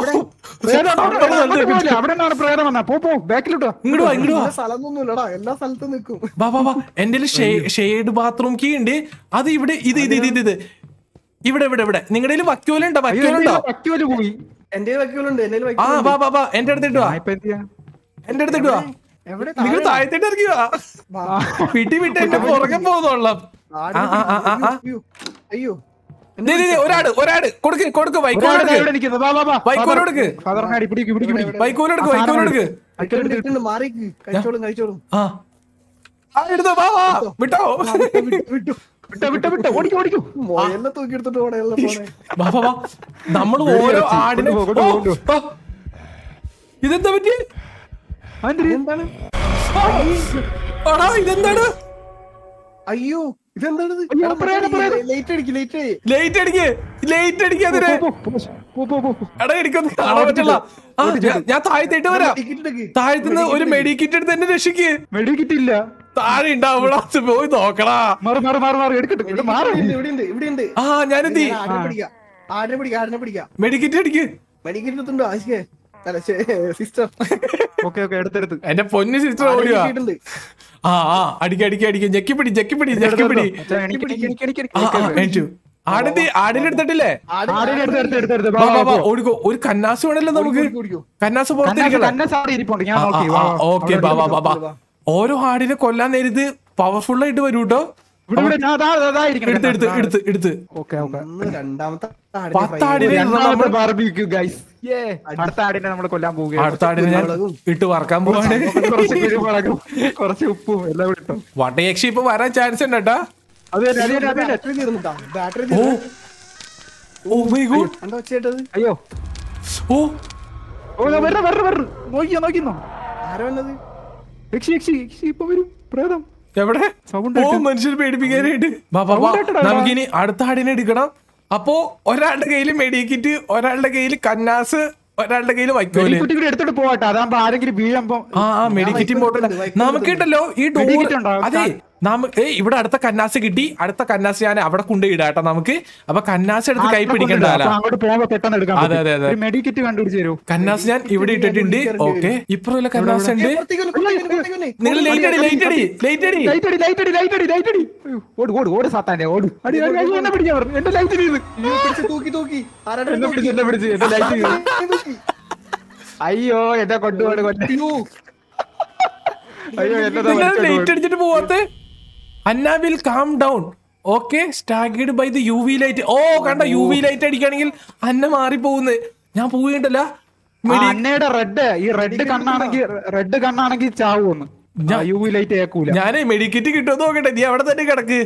അവിടെ നിന്നാണ് പ്രേതം വന്നാ പോ പോ ബാക്കിലോട്ടോ ഇങ്ങോട്ട് വാ ഇങ്ങോട്ട് വാ സ്ഥലമൊന്നും ഇല്ലടാ എല്ലാ സ്ഥലത്തും നിൽക്കും വാ വാ വാ എന്റെ ഷെയ്ഡ് ബാത്റൂം കീ ഉണ്ട് അത് ഇവിടെ ഇത് ഇത് ഇത് ഇത് ഇത് ഇവിടെ ഇവിടെ ഇവിടെ നിങ്ങളുടെ വക്യോലുണ്ടോ വക്യോലുണ്ടോ പറ്റുമല്ലോ പോയി എന്റെ വൈക്കോലുണ്ട് എന്റെ ആ വാ വാ വാ എന്റെ അടുത്തിട്ട് വാ ഇപ്പൊ എന്ത് ചെയ്യാ എന്റെ അടുത്തിട്ട് വാ എവിടെ നിങ്ങൾ താഴത്തേട്ട് ഇറങ്ങി വാ പിടി വിട്ട് എന്റെ പുറകെ പോകുന്നോളാം ആട് ആ, ആ, ആ, ആ, ആ. അയ്യോ, അയ്യോ ദേ, ദേ, ദേ, ഒരാട് ഒരാട് കൊടുക്ക് കൊടുക്ക് ഒരാളെ വൈക്കോലെടുക്ക് ഇവിടെ നിൽക്കുന്നു. വാ, വാ, വാ. വൈക്കോല് കൊടുക്ക്. ഫാദർ മാഡി, പിടിക്ക്, പിടിക്ക്, പിടിക്ക്. വൈക്കോലെടുക്ക് വൈക്കോലെടുക്ക് ഇട്ടുണ്ട്, ഇട്ടുണ്ട്, മാറിക്ക് കഴിച്ചോളും കഴിച്ചോളും ആ ആ എടുത്തോ വാ വാ വിട്ടോ വിട്ടു, വിട്ടു വിട്ടോ, വിട്ടോ, വിട്ടോ. ഓടിക്കോ, ഓടിക്കോ. മോയെല്ലാം തൂക്കി എടുത്തിട്ട് പോണേ എല്ലാം പോണേ വാ വാ വാ നമ്മൾ ഓരോ വെച്ച്. ആടിനെ കൊണ്ടുപോ, കൊണ്ടുപോ, ഓ, ആ. ഇതെന്താ പറ്റി അതെന്തിന്? എന്താണ് ആടാ ഇതെന്താണ് അയ്യോ ഇതെന്താണിത് അയ്യോ, പ്രേതം, പ്രേതം. ലേറ്റ് അടിക്ക് ലേറ്റ് ലൈറ്റ് അടിക്ക് ലൈറ്റ് അടിക്ക് അതിന് പോ, പോ, പോ, പോ, പോ, പോ. എടാ എനിക്കൊന്നും കാണാൻ പറ്റില്ല ആ ഞാൻ- ഞാൻ താഴത്തേട്ട് വരാം ടിക്കറ്റ് എടുക്ക് താഴത്തുനിന്ന് ഒരു മെഡിക്കിറ്റ് എടുത്ത് എന്നെ രക്ഷിക്ക് മെഡിക്കിറ്റ് ഇല്ല താഴെ ഉണ്ടാവൂടാ പോയി നോക്കടാ മാറി മാറി മാറി മാറി എടുക്കട്ടെ ഇവിടെ മാറി ഇവിടെ ഉണ്ട് ഇവിടെ ഉണ്ട് ആ ഞാനെത്തി ആടിനെ പിടിക്കാം ആടിനെ പിടിക്കാം ആടിനെ പിടിക്കാം മെഡിക്കിറ്റ് അടിക്ക് മെഡിക്കറ്റ് എടുത്തുണ്ടോ ആശിക്കേ അല്ല സിസ്റ്റർ ഓക്കെ ഓക്കെ എടുത്തെടുത്ത് എന്റെ പൊന്നു സിസ്റ്റർ ഓടിയാ ആ ആ അടിക്ക് അടിക്ക് അടിക്ക് ഞെക്കിപ്പിടി ഞെക്കിപ്പിടി ഞെക്കിപ്പിടി അച്ഛാ, എനിക്ക്, എനിക്ക്, എനിക്ക്, എനിക്ക്, എനിക്ക്, ആ ആ എനിക്ക്. ഏറ്റു ആടിന്റെ ആടിനെടുത്തിട്ടില്ലേ ആടിനെ എടുത്ത്, എടുത്ത്, എടുത്ത്, എടുത്ത്. വാ, വാ, വാ, വാ, വാ, പോ. ഓടിക്കോ ഒരു കന്നാസ് വേണല്ലോ നമുക്ക് കുടിക്കൂ, കുടിക്കൂ. കന്നാസ് കന്നാസ് പുറത്തിരിക്കണം കന്നാസ് അവിടെ ഇരിപ്പുണ്ട് ഞാൻ നോക്കി വാ, വാ. ഓക്കെ ബാ ബാ ബാ ബാ ഓരോ ആടിനെ കൊല്ലാൻ നേരത്ത് പവർഫുൾ ആയിട്ട് വരൂ കേട്ടോ ഇവിടെ ഇവിടെ ഞാൻ ദാ, ദാ, ദാ ഇരിക്കുന്നു. എടുത്ത് എടുത്ത് എടുത്ത് എടുത്ത് ഓക്കെ ഓക്കെ ഒന്ന് രണ്ടാമത്തെ പത്താടിനെ രണ്ടാമത്തെ ബാർബിക്യൂ ഗൈസ് അടുത്ത ആടിനെ നമ്മൾ കൊല്ലാൻ പോവുകയാണ് അടുത്ത ആടിനെ ഞാൻ ഇട്ട് വറക്കാൻ പോവാണ് കുറച്ച് കുരുമുളകും കുറച്ച് ഉപ്പും എല്ലാം കൂടി ഇട്ടോ വട്ടയക്ഷി ഇപ്പൊ വരാൻ ചാൻസ് ഉണ്ട് കേട്ടാ അത് തന്നെ, അത് തന്നെ, അത് തന്നെ. ബാറ്ററി തീർന്നിട്ടാ battery oh oh my god എന്താ വെച്ചേട്ടത് അയ്യോ ഓ ഓ ദാ വരണം വരണം വരണം നോക്കിയോ നോക്കിന്നോ ആരാ വന്നത് യക്ഷി യക്ഷി യക്ഷി ഇപ്പൊ വരും പ്രേതം എവിടെ Sound ഓ മനുഷ്യർ പേടിപ്പിക്കാനായിട്ട് വാ, വാ, വാ. Sound കേട്ടോടാ. നമുക്കിനി അടുത്ത ആടിനെ എടുക്കണം അപ്പോ ഒരാളുടെ കയ്യിൽ മെഡിക്കിറ്റ് ഒരാളുടെ കയ്യിൽ കന്നാസ് ഒരാളുടെ കയ്യിൽ വൈക്കോല് വെടിക്കുട്ടി കൂടി എടുത്തോട്ട് പോവാട്ടെ അതാകുമ്പോ ആരെങ്കിലും വീഴുമ്പോ ആ ആ മെഡിക്കറ്റ് ഇമ്പോർട്ടന്റ് വൈക്കോല് നമുക്ക് കിട്ടല്ലോ ഈ ഡോർ മെഡിക്കറ്റ് ഉണ്ടോ? അതെ നമ്മ ഏ ഇവിടെ അടുത്ത കന്നാസ് കിട്ടി അടുത്ത കന്നാസ് ഞാൻ അവിടെ കൊണ്ടുപോയി ഇടാട്ടോ നമുക്ക് അപ്പൊ കന്നാസ് എടുത്ത് കൈ പിടിക്കണ്ടല്ല അപ്പൊ അങ്ങോട്ട് പോകുമ്പോ പെട്ടെന്ന് എടുക്കാൻ അതെ, അതെ, അതെ. മെഡിക്കറ്റ് കണ്ടുപിടിച്ച് തരൂ കന്നാസ് ഞാൻ ഇവിടെ ഇട്ടിട്ടുണ്ട് ഓക്കെ ഇപ്പുറം കന്നാസ് ഉണ്ട് പുറത്തേക്ക് വന്ന്, പുറത്തേക്ക് വന്ന്, പുറത്തേക്ക് വന്ന്. നിങ്ങൾ ലൈറ്റ് അടി ലൈറ്റ് അടി ലൈറ്റ് അടി ലൈറ്റ് അടി ലൈറ്റ് അടി ലൈറ്റ് അടി ലൈറ്റ് അടി അയ്യോ, ഓട് ഓട് ഓട് സാത്താന്റെ ഓട് അടി അടി, അടി, എന്നെ പിടിക്കാൻ പറഞ്ഞു എന്റെ ലൈറ്റ് ചെയ്ത് അയ്യോ, പിടിച്ച് തൂക്കി തൂക്കി ആരാണ്ട് എന്നെ തൂക്കി. പിടിച്ച് എന്നെ പിടിച്ച് എന്റെ ലൈറ്റ് ചെയ്ത് തൂക്കി. അയ്യോ എന്നെ കൊണ്ടുപോട് കൊല്ല അയ്യോ. അയ്യോ എന്നെ നിങ്ങൾ ലൈറ്റ് അടിച്ചിട്ട് പോവാത്ത Anna will calm down okay staggered by the U V light ഓ കണ്ട യു വി ലൈറ്റ് അടിക്കുകയാണെങ്കിൽ അന്ന മാറി പോകുന്നത് ഞാൻ പോയിട്ടല്ല ആ, അന്നയുടെ റെഡ് ഈ റെഡ് കണ്ണാണെങ്കിൽ റെഡ് കണ്ണാണെങ്കിൽ ചാവൂന്ന് യു വി ലൈറ്റ് ഏക്കൂല ഞാനേ മെഡിക്കറ്റ് കിട്ടുമോ നോക്കട്ടെ നീ അവിടെ തന്നെ കിടക്ക്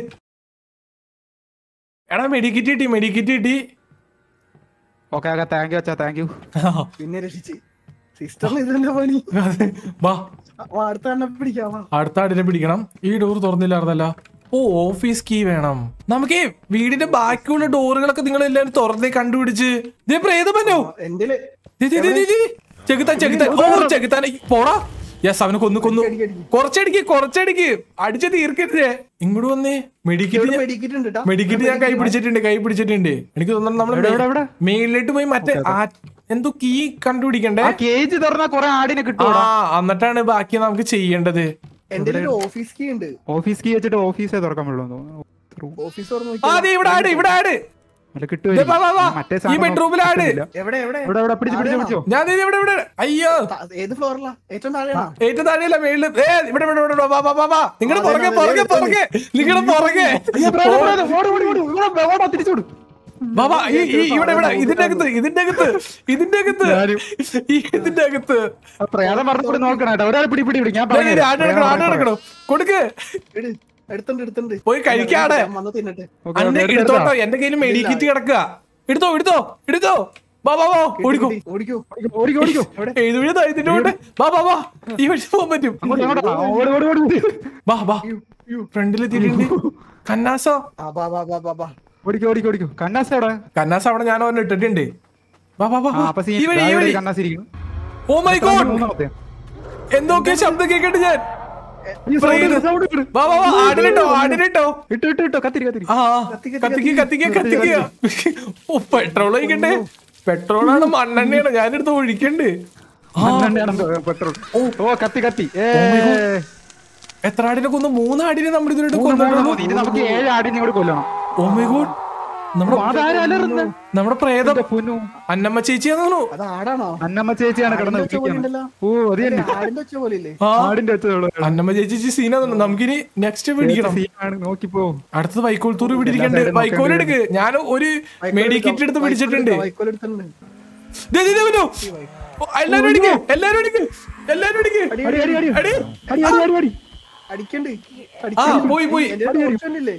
എടാ മെഡിക്കറ്റ് കിട്ടി മെഡിക്കറ്റ് കിട്ടി ഓക്കെ ഓക്കെ താങ്ക് യു അച്ഛാ താങ്ക് യു പിന്നെ രക്ഷിച്ച് സിസ്റ്ററിന് ഇതിന്റെ പണി വാ വാ, അടുത്ത എണ്ണ പിടിക്കാവാ അടുത്ത ആടിനെ പിടിക്കണം ഈ ഡോർ തുറന്നില്ലായിരുന്നല്ല ഓ ഓഫീസ് കീ വേണം നമുക്ക് വീടിന്റെ ബാക്കിയുള്ള ഡോറുകളൊക്കെ നിങ്ങൾ എല്ലാവരും തുറന്നേ കണ്ടുപിടിച്ച് ദേ പ്രേതമല്ലോ എന്റെ ചെകുത്താൻ ചെകുത്താൻ ഓ ചെകുത്താൻ പോടാ യെസ് അവനെ കൊന്നു കൊന്നു അടിക്ക്, അടിക്ക്. കുറച്ചടിക്ക് കുറച്ചടിക്ക് അടിച്ച് തീർക്കരുതേ ഇങ്ങോട്ട് വന്നേ മെഡിക്കറ്റ് മെഡിക്കറ്റ് ഉണ്ട് ട്ടാ. മെഡിക്കറ്റ് ഞാൻ കൈ പിടിച്ചിട്ടുണ്ട് കൈ പിടിച്ചിട്ടുണ്ട് എനിക്ക് തോന്നുന്നു എവിടെ, എവിടെ, നമ്മൾ എവിടെ? മേളിലോട്ട് പോയി മറ്റേ ആ- എന്തോ കീ കണ്ടുപിടിക്കണ്ടേ ആ കേജ് തുറന്നാ കൊറേ ആടിനെ ആ കിട്ടും എന്നിട്ടാണ് ബാക്കി നമുക്ക് ചെയ്യേണ്ടത് എന്റെ ഒരു ഓഫീസ് കീ ഉണ്ട് ഓഫീസ് കീ വെച്ചിട്ട് ഓഫീസേ തുറക്കാൻ പറ്റുള്ളൂ എന്ന് തോന്നുന്നു. ഓഫീസ് തുറന്ന് ആ നോക്കിയാ ദേ ഇവിടെ ആട് ഇവിടെ ആട് അല്ല ദേ വാ, വാ, വാ. കിട്ടുമായിരിക്കും മറ്റേ ഈ സാധനം ബെഡ്റൂമിൽ ആട് കിട്ടുന്നില്ല. എവിടെ എവിടെ ഇവിടെ ഇവിടെ പിടിച്ച് പിടിച്ച് പിടിച്ചോ ഞാൻ ദേ ഇവിടെ ഇവിടെ അയ്യോ ത- ഏത് ഫ്ലോറിലാ ഏറ്റവും താഴെയാണോ ഏറ്റവും താഴെയല്ല മേളില് ഏ ഇവിടെ ഇവിടെ ഇവിടെ വാ വാ വാ വാ നിങ്ങളുടെ പുറകെ പുറകെ പുറകെ നിങ്ങളുടെ പുറകെ പ്രേതം, പ്രേതം, ഓട്, ഓട്, ഓട്, ഓട്, ഓട്, തിരിച്ചോട് വാ വാ ഈ ഈ ഇവിടെ ഇവിടെ ഇതിന്റെ അകത്ത് ഇതിന്റെ അകത്ത് ഇതിന്റെ അകത്ത് ഞാനും. ഈ ഇതിന്റെ അകത്ത് ആ പ്രേതം പറഞ്ഞൂടെ നോക്കണം കേട്ടോ ഒരാൾ പിടി പിടി പിടി ഞാൻ ദേ, ദേ, പറഞ്ഞു ആട് എടുക്കണം ആട് എടുക്കണം കൊടുക്ക് എട് എടുത്തുണ്ട് എടുത്തുണ്ട് പോയി കഴിക്കാടെ. ഞാൻ വന്ന് തിന്നട്ടെ അന്റെ എടുത്തോട്ടോ എന്റെ കയ്യിൽ മെഡിക്കിറ്റ് കിടക്കുക എടുത്തോ എടുത്തോ എടുത്തോ വാ വാ വാ ഓടിക്കോ ഓടിക്കോ ഓടിക്കോ ഓടിക്കോ ഏത് വഴി ഇതിന്റെ കൊണ്ട് വാ വാ വാ ഈ വഴി പോകാൻ പറ്റും അങ്ങോട്ട് അങ്ങോട്ട് ആ, ഓട് ഓട് ഓട് ഓട്. വാ വാ ഫ്രണ്ടിൽ എത്തിയിട്ടുണ്ട് കന്നാസോ ആ ബാ ബാ ബാ ബാ ബാ ഓടിക്കോ ഓടിക്കോ ഓടിക്കോ കണ്ണാസ് എവിടെ കന്നാസ് അവിടെ ഞാൻ അവനെ ഇട്ടിട്ടുണ്ട് വാ വാ വാ ആ അപ്പൊ ഈ വഴി ഈ വഴി കണ്ണാസ് ഇരിക്കുന്നു ഓ മൈ ഗോഡ് മൂന്നാമത്തെ എന്തൊക്കെ ശബ്ദം കേട്ടിട്ട് ഞാൻ ഈ sound ഇട്, sound ഇട്. വാ വാ വാ ആടിനിട്ടോ ആടിനിട്ടോ ഇട്ടോ ഇട്ടോ ഇട്ടോ കത്തിരി കത്തിരി ആ കത്തിക്ക് കത്തിക്ക് കത്തിക്ക് ഓ പെട്രോൾ ഒഴിക്കണ്ടേ പെട്രോളാണ് മണ്ണെണ്ണയാണ് ഞാനെടുത്ത് ഒഴിക്കണ്ട് ആ മണ്ണെണ്ണയാണ് പെട്രോൾ ഓ കത്തി കത്തി ഏ എത്ര ആടിനെ കൊന്നു മൂന്ന് ആടിനെ നമ്മൾ ഇതിലോട്ട് മൂന്ന് കൊന്നു മൂന്ന് ഇനി നമുക്ക് ഏഴ് ആടിനെ കൂടെ കൊല്ലണം ഓ മൈ ഗോഡ് നമ്മുടെ അതാരലറുന്ന നമ്മുടെ പ്രേതം പൊന്നു അന്നമ്മ ചേച്ചിയാന്ന് തോന്നുന്നു അത് ആടാണോ അന്നമ്മ ചേച്ചിയാണ് കിടന്ന് ആടിന്റെ ഒച്ച പോലെ വിളിക്കുന്നത് ഉണ്ടല്ലോ. ഓ അത് തന്നെ ആടിന്റെ ഒച്ച പോലെ ഇല്ലേ ആ ആടിന്റെ വെച്ചോളൂ അന്നമ്മ ചേച്ചി സീനാന്ന് നമുക്കിനി നെക്സ്റ്റ് പിടിക്കണം സീനാണ് നോക്കിപ്പോ അടുത്തത് വൈക്കോൽത്തൂർ പിടിച്ചിട്ടുണ്ട് side ഉം വൈക്കോൽ എടുക്ക് ഞാൻ ഒരു മെഡിക്കിറ്റ് എടുത്ത് പിടിച്ചിട്ടുണ്ട് വൈക്കോൽ എടുത്തിട്ടുണ്ട് ദേ, ദേ, ദേ, വരൂ. ഓ, എല്ലാരും അടിക്ക് എല്ലാരും അടിക്ക് എല്ലാരും അടിക്ക് അടി അടി അടി അടി അടി അടി അടി അടി അടിക്കണ്ട് ആ പോയി പോയി എന്റെ ഒരു torch കണ്ടില്ലേ?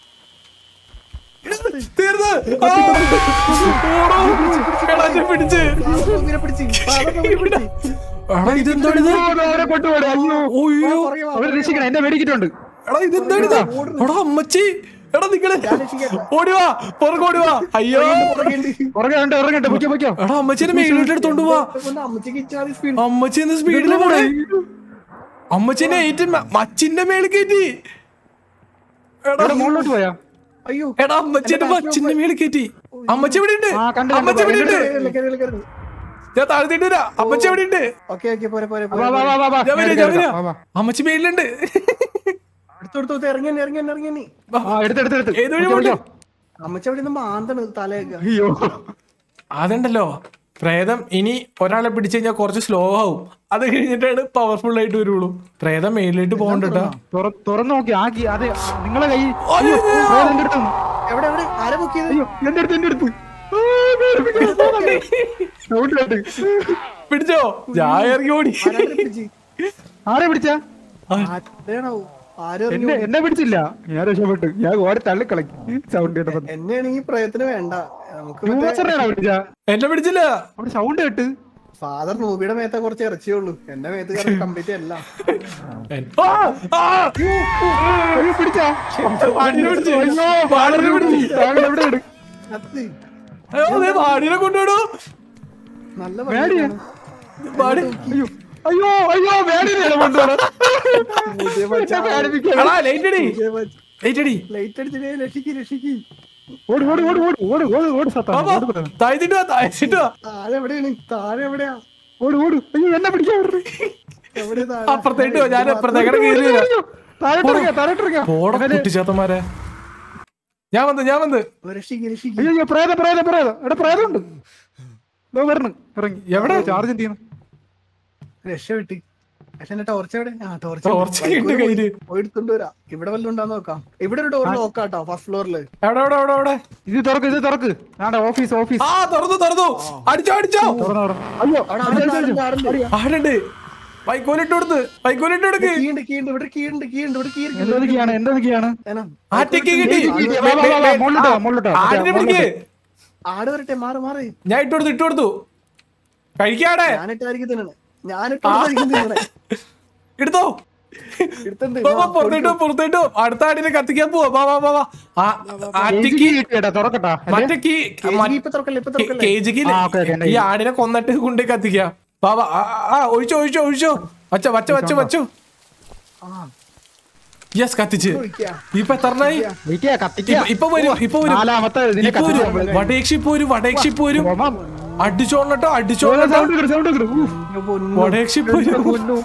തീർന്ന് ആ. ഓടോ. എടാ, എന്നെ പിടിച്ച് പാവം പിടിച്ച് പാവം പിടിച്ച് എടാ ഇതെന്താണ് ഇത് ഓ, അവരെ കൊണ്ടുപോടെ അയ്യോ ഓയ്യോ പുറകെ വാ. അവരെ രക്ഷിക്കണം എന്റെ മേടിക്കിട്ടുണ്ട് എടാ ഇതെന്താണ് ഇത് എടാ അമ്മച്ചി എടാ നിങ്ങള് ഓടിവാ പുറകെ ഓടിവാ അയ്യോ പുറകെയുണ്ട്. പുറകെ ഉണ്ട് ഇറങ്ങട്ടെ പൊയ്ക്കോ പൊയ്ക്കോ എടാ അമ്മച്ചിനെ മേളിലോട്ട് എടുത്തോണ്ട് പോവാ അതുകൊണ്ട് അമ്മച്ചിക്ക് ഇച്ചാതി speed. അമ്മച്ചി എന്ത് സ്പീഡില് പോണേ അമ്മച്ചിനെ ഏറ്റവും മച്ചിന്റെ മേളിൽ കയറ്റി എടാ ഇവിടെ മുകളിലോട്ട് പോയാ അയ്യോ എടാ അമ്മച്ചിന്റെ മച്ചിന്റെ മേളിൽ കയറ്റി അമ്മച്ചി ഇവിടെ ഉണ്ട് ആ, കണ്ടു, അമ്മച്ചി ഇവിടെ ഉണ്ട് കേറില്ല, കേറില്ല, കേറില്ല. ഞാൻ താഴ്ത്തിട്ട് വരാം അമ്മച്ചി ഇവിടെ ഉണ്ട് ഓക്കേ ഓക്കേ പോരെ പോരെ വാ വാ വാ പോരെ വാ വാ ഞാൻ വരാം, ഞാൻ വരാം. വാ, വാ. അമ്മച്ചി മേളിലുണ്ട് അടുത്തെടുത്ത് ഇറങ്ങി ഇറങ്ങി ഇറങ്ങി ആ എടുത്ത് എടുത്ത് എടുത്ത് ഏത് വഴി പൊയ്ക്കോ, പോട്ടെ? പൊയ്ക്കോ. അമ്മച്ചി അവിടെ നിന്ന് മാന്തണ് തലയൊക്കെ അയ്യോ അതുണ്ടല്ലോ പ്രേതം ഇനി ഒരാളെ പിടിച്ചു കഴിഞ്ഞാൽ കുറച്ച് സ്ലോ ആവും അത് കഴിഞ്ഞിട്ടാണ് പവർഫുൾ ആയിട്ട് വരുള്ളൂ പ്രേതം മേളിലോട്ട് പോകണ്ടട്ടോ തുറ- തുറന്ന് നോക്കി ആക്കി അതെ നിങ്ങളെ കൈ അയ്യോ. വേറെ എന്റെ അടുത്ത് എവിടെ എവിടെ ആരെ ബുക്ക് ചെയ്ത് അയ്യോ എന്റെ അടുത്ത് എന്റെ അടുത്ത് ആ, പേടിപ്പിക്കുന്നു. Sound കേട്ട്. പിടിച്ചോ ഞാൻ ഇറങ്ങി ഓടി ആരാണ്ട് പിടിച്ച്? ആരെ പിടിച്ച ആരെയാണോ ആരും ഇറങ്ങി എന്നെ എന്നെ പിടിച്ചില്ല ഞാൻ രക്ഷപ്പെട്ടു ഞാൻ ഓടി തള്ളിക്കളക്കി സൗണ്ട് കേട്ടപ്പോ എന്നെയാണ് ഈ പ്രയത്നം വേണ്ട നമുക്ക് മറ്റേ യൂസറിനാണോ പിടിച്ച എന്നെ പിടിച്ചില്ല അവിടെ സൗണ്ട് കേട്ട് ഫാദർ നൂബിയുടെ മേത്തെ കുറച്ച് ഇറച്ചിയേ ഉള്ളൂ എന്റെ മേത്ത് കയറി കംപ്ലീറ്റ് അല്ല ആ, ആ, അയ്യോ പിടിച്ച വാടിനെ പിടിച്ച്. അയ്യോ വാടിനെ പിടിച്ച്. താങ്കൾ എവിടെയാണ് കത്ത് അയ്യോ, ദേ വാടിനെ കൊണ്ടുവിടൂ നല്ല മേടിയാ പാടി. അയ്യോ അയ്യോ അയ്യോ മേടിയാണ് കൊണ്ടുവരാൻ പുതിയ മച്ച. പേടിപ്പിക്കാതെ. എടാ ലൈറ്റ് അടി പുതിയ മച്ച. ലൈറ്റ് അടി ലൈറ്റ് അടിച്ചിട്ടേ രക്ഷിക്ക് രക്ഷിക്ക് ഓട് ഓട് ഓട് ഓട് ഓട് ഓട് ഓട് സത്താ ബാബാ ഓട് പെട്ടെന്ന്. താഴ്ത്തിട്ട് വാ താഴ്ത്തിട്ട് വാ താഴെ എവിടെയാണ് താഴെ എവിടെയാ ഓട് ഓട് അയ്യോ എന്നെ പിടിക്കാൻ വരരുത്. എവിടെ താഴെ അപ്പുറത്തേട്ട് വാ ഞാൻ അപ്പുറത്തേക്കടെ കയറി അയ്യോ, വരാം അയ്യോ, താഴോട്ട് ഇറങ്ങാ, താഴോട്ട് ഇറങ്ങാ. പോടാ എന്നാല് കുട്ടിച്ചാത്തമാരെ ഞാൻ വന്ന് ഞാൻ വന്ന് രക്ഷിക്ക് രക്ഷിക്ക് അയ്യോ അയ്യോ പ്രേതം പ്രേതം പ്രേതം എടാ പ്രേതം ഉണ്ട് ദോ വരണം ഇറങ്ങി എവിടെ? ചാർജ് എന്ത് ചെയ്യുന്നു രക്ഷപ്പെട്ട് പക്ഷെ എന്റെ ടോർച്ച് എവിടെ ആ ടോർച്ച് ടോർച്ച് ഉണ്ട് കയ്യില്. എടുത്തോണ്ട് വരാം ഇവിടെ വല്ലതും ഉണ്ടാന്ന് നോക്കാം ഇവിടെ ഒരു ഡോർ നോക്കാട്ടോ ഫസ്റ്റ് ഫ്ലോറില് എവിടെ എവിടെ എവിടെ എവിടെ ഇത് തുറക്ക് ഇത് തുറക്ക് ആണ്ടെ ഓഫീസ് ഓഫീസ് ആ തുറന്നു തുറന്നു അടിച്ചോ അടിച്ചോ തുറന്നു തുറന്നു അയ്യോ അവിടെ അടിച്ച്, ആടുണ്ട്, അടിച്ച്, ആടുണ്ട്, അടിച്ച്. ആടുണ്ട്. ആടുണ്ട് വൈക്കോലിട്ട് കൊടുത്ത് വൈക്കോലിട്ട് കൊടുക്ക് കീണ്ട് കീണ്ട് ഇവിടെ കീണ്ട് കീണ്ട് ഇവിടെ കീ എന്തൊക്കെയാണ് എന്തൊക്കെയാണ് ഏനാ, ആറ്റയ്ക്ക് കിട്ടി വാ, വാ, വാ, വാ, മുകളിലോട്ട് വാ, മുകളിലോട്ട് വാ. ആടിനെ മറ്റേ പിടിക്ക് ആട് വരട്ടെ മാറി മാറി ഞാൻ ഇട്ട് കൊടുത്തു ഇട്ട് കൊടുത്തു കഴിക്കാടെ ഞാനിട്ടായിരിക്കും തിന്നണേ ഞാനിട്ടായിരിക്കും തിന്നണേ എടുത്തോ എടുത്തുണ്ട് വാ, വാ, പുറത്തേട്ടോ പുറത്തേട്ടോ അടുത്ത ആടിനെ കത്തിക്കാൻ പോവാ വാ വാ വാ വാ ആ, ആറ്റയ്ക്ക് KGB കിട്ടിയേട്ടാ, തുറക്കട്ടാ അല്ലേ? മറ്റേ കീ ഇപ്പൊ തുറക്കല്ലേ ഇപ്പൊ തുറക്കല്ലേ കേജിക്ക് ആ, ഓക്കേ, ഓക്കേ, എന്റെ ഈ ആടിനെ കൊന്നിട്ട് കൊണ്ടേ കത്തിക്കാം വാ വാ ആ, ആ, ആ ഒഴിച്ചോ ഒഴിച്ചോ ഒഴിച്ചോ വച്ച വച്ച വച്ച വച്ചോ ആ യെസ് കത്തിച്ച് ഒഴിക്കാ. ഇപ്പൊ എത്രണ്ണായി വിളിക്കാ, കത്തിക്കാ. ഇപ്പൊ- ഇപ്പൊ വരും ഇപ്പൊ വരും നാലാമത്തെ ഇതിനെ ഇപ്പൊ വരും കത്തിക്കാൻ വടേക്ഷി പോരും വടേക്ഷി പോരും പോകാം. അടിച്ചോണട്ടോ ഓ, അടിച്ചോണട്ടോ sound കേറ്, sound കേറ്. ഊഫ്. വടേക്ഷി പോരും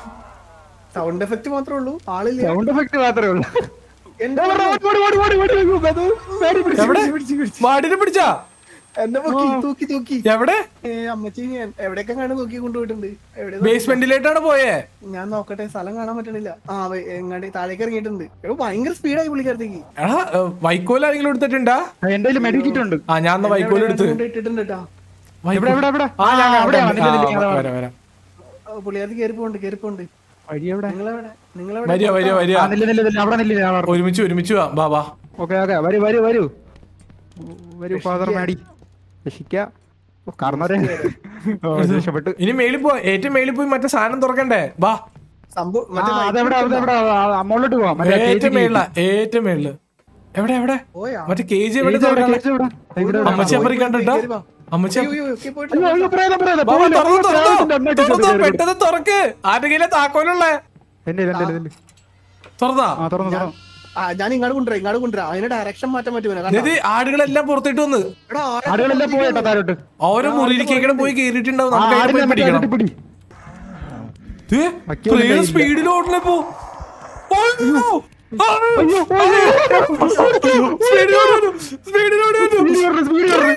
സൗണ്ട് എഫക്ട് മാത്രമേ ഉള്ളൂ ആളില്ല സൗണ്ട് എഫക്ട് മാത്രമേ ഉള്ളൂ എന്റെ ഓടി, ഓടി, ഓടി, ഓടി, ഓടി, ഓടി, ഓടി, അത് പേടി പിടിച്ച്. എവിടെ പിടിച്ച്, പിടിച്ച്. വാടിനെ പിടിച്ചാ എന്നെ പൊക്കി തൂക്കി തൂക്കി എവിടെ ഏ, അമ്മച്ചി ഞാൻ എവിടെയൊക്കെ കാണാൻ നോക്കി കൊണ്ടുപോയിട്ടുണ്ട് എവിടെ ബേസ്മെന്റിലേട്ടാണ് പോയേ ഞാൻ നോക്കട്ടെ സ്ഥലം കാണാൻ പറ്റണില്ല ആ വെ- എങ്ങാണ്ട് താഴേക്ക് ഇറങ്ങിയിട്ടുണ്ട് എടോ, ഭയങ്കര സ്പീഡായി പുള്ളിക്കാരത്തേക്ക് എടാ വൈക്കോൽ ആരെങ്കിലും എടുത്തിട്ടുണ്ടാ എന്റെ കയ്യിൽ മെഡിക്കിറ്റ് ഉണ്ട് ആ ഞാൻ എന്നാ വൈക്കോൽ എടുത്ത് ഇട്ടിട്ടുണ്ട് കേട്ടാ എവിടെ എവിടെ എവിടെ ആ ഞാൻ ആ, അവിടെ അവിടെയാ, നില്ല്, നില്ല്, ഞാൻ വരാം വരാം പുള്ളിക്കാരത്ത് കയറി പോണ്ട് കയറി പോണ്ട് വഴി എവിടെ നിങ്ങളെവിടെ നിങ്ങളെവിടെ വരിക വരിക വരിക ആ, നില്ല്, നില്ല്, നില്ല്, അവിടെ നില്ല്, ഞാൻ പറഞ്ഞു. ഒരുമിച്ച് ഒരുമിച്ച് വാ ബാ ബാ ഓക്കെ ഓക്കെ വരൂ വരൂ വരൂ വരൂ ഫാദർ മാഡി രക്ഷിക്ക ഓ, കാരണവരെ ഓ, രക്ഷപ്പെട്ടു ഇനി മേളിൽ പോ ഏറ്റവും മേളിൽ പോയി മറ്റേ സാധനം തുറക്കണ്ടേ വാ സംഭവം ആ, മറ്റേ അതെവിടെ അതെവിടെ അമ്മോളോട്ട് പോവാം മറ്റേ ഏറ്റവും കേജ് മേളില ഏറ്റവും മേളില് എവിടെ എവിടെ പോയാ മറ്റേ കെ ജി എവിടെ കേജ് എവിടെ, തുറക്കാനുള്ളെ? കേജ് എവിടെ? ഇവിടെ എവിടെ? അമ്മച്ചി അപ്പുറം കണ്ടിട്ടാ കേറി വാ. അമ്മച്ചി അയ്യോ, അയ്യോ, ഒക്കെ പോയിട്ട് അയ്യോ, അയ്യോ, പ്രേതം, പ്രേതം, ബാബാ, പോലെ, തുറന്നു, പോലെ, തുറന്നു. പ്രേതത്തിന്റെ അമ്മ ഇട്ടിട്ട് തുറന്നു, കയറി വരും. പെട്ടെന്ന് തുറക്ക് ആരുടെ കയ്യിലെ താക്കോലുള്ളേ എന്റെ ഇല്ല, എന്റെ ഇല്ല, എന്റെ ഇല്ല. തുറന്നാ ആ തുറന്നു തുറന്നു ആ ഞാൻ ഇങ്ങോട്ട് കൊണ്ടുവരാം ഇങ്ങോട്ട് കൊണ്ടുവരാം അതിന്റെ ഡയറക്ഷൻ മാറ്റാൻ പറ്റുമോ ഇത് ആടുകളെല്ലാം പുറത്തിട്ട് വന്ന് എടാ ആടെ ആടുകളെല്ലാം പോയിട്ടോ താരോട്ട് ഓരോ മുറിയിലേക്കേക്കണം പോയി കേറിയിട്ടുണ്ടാവും ആ, നമുക്ക് അതിനെ ആടിനെ പോയി മറ്റേ പിടിക്കണം ആടിനെ പിടി വക്കീലിന്റെ കയ്യില്ല. സ്പീഡിൽ ഓടണപ്പോ സ്പീഡ് വരണം, സ്പീഡ് വരണം.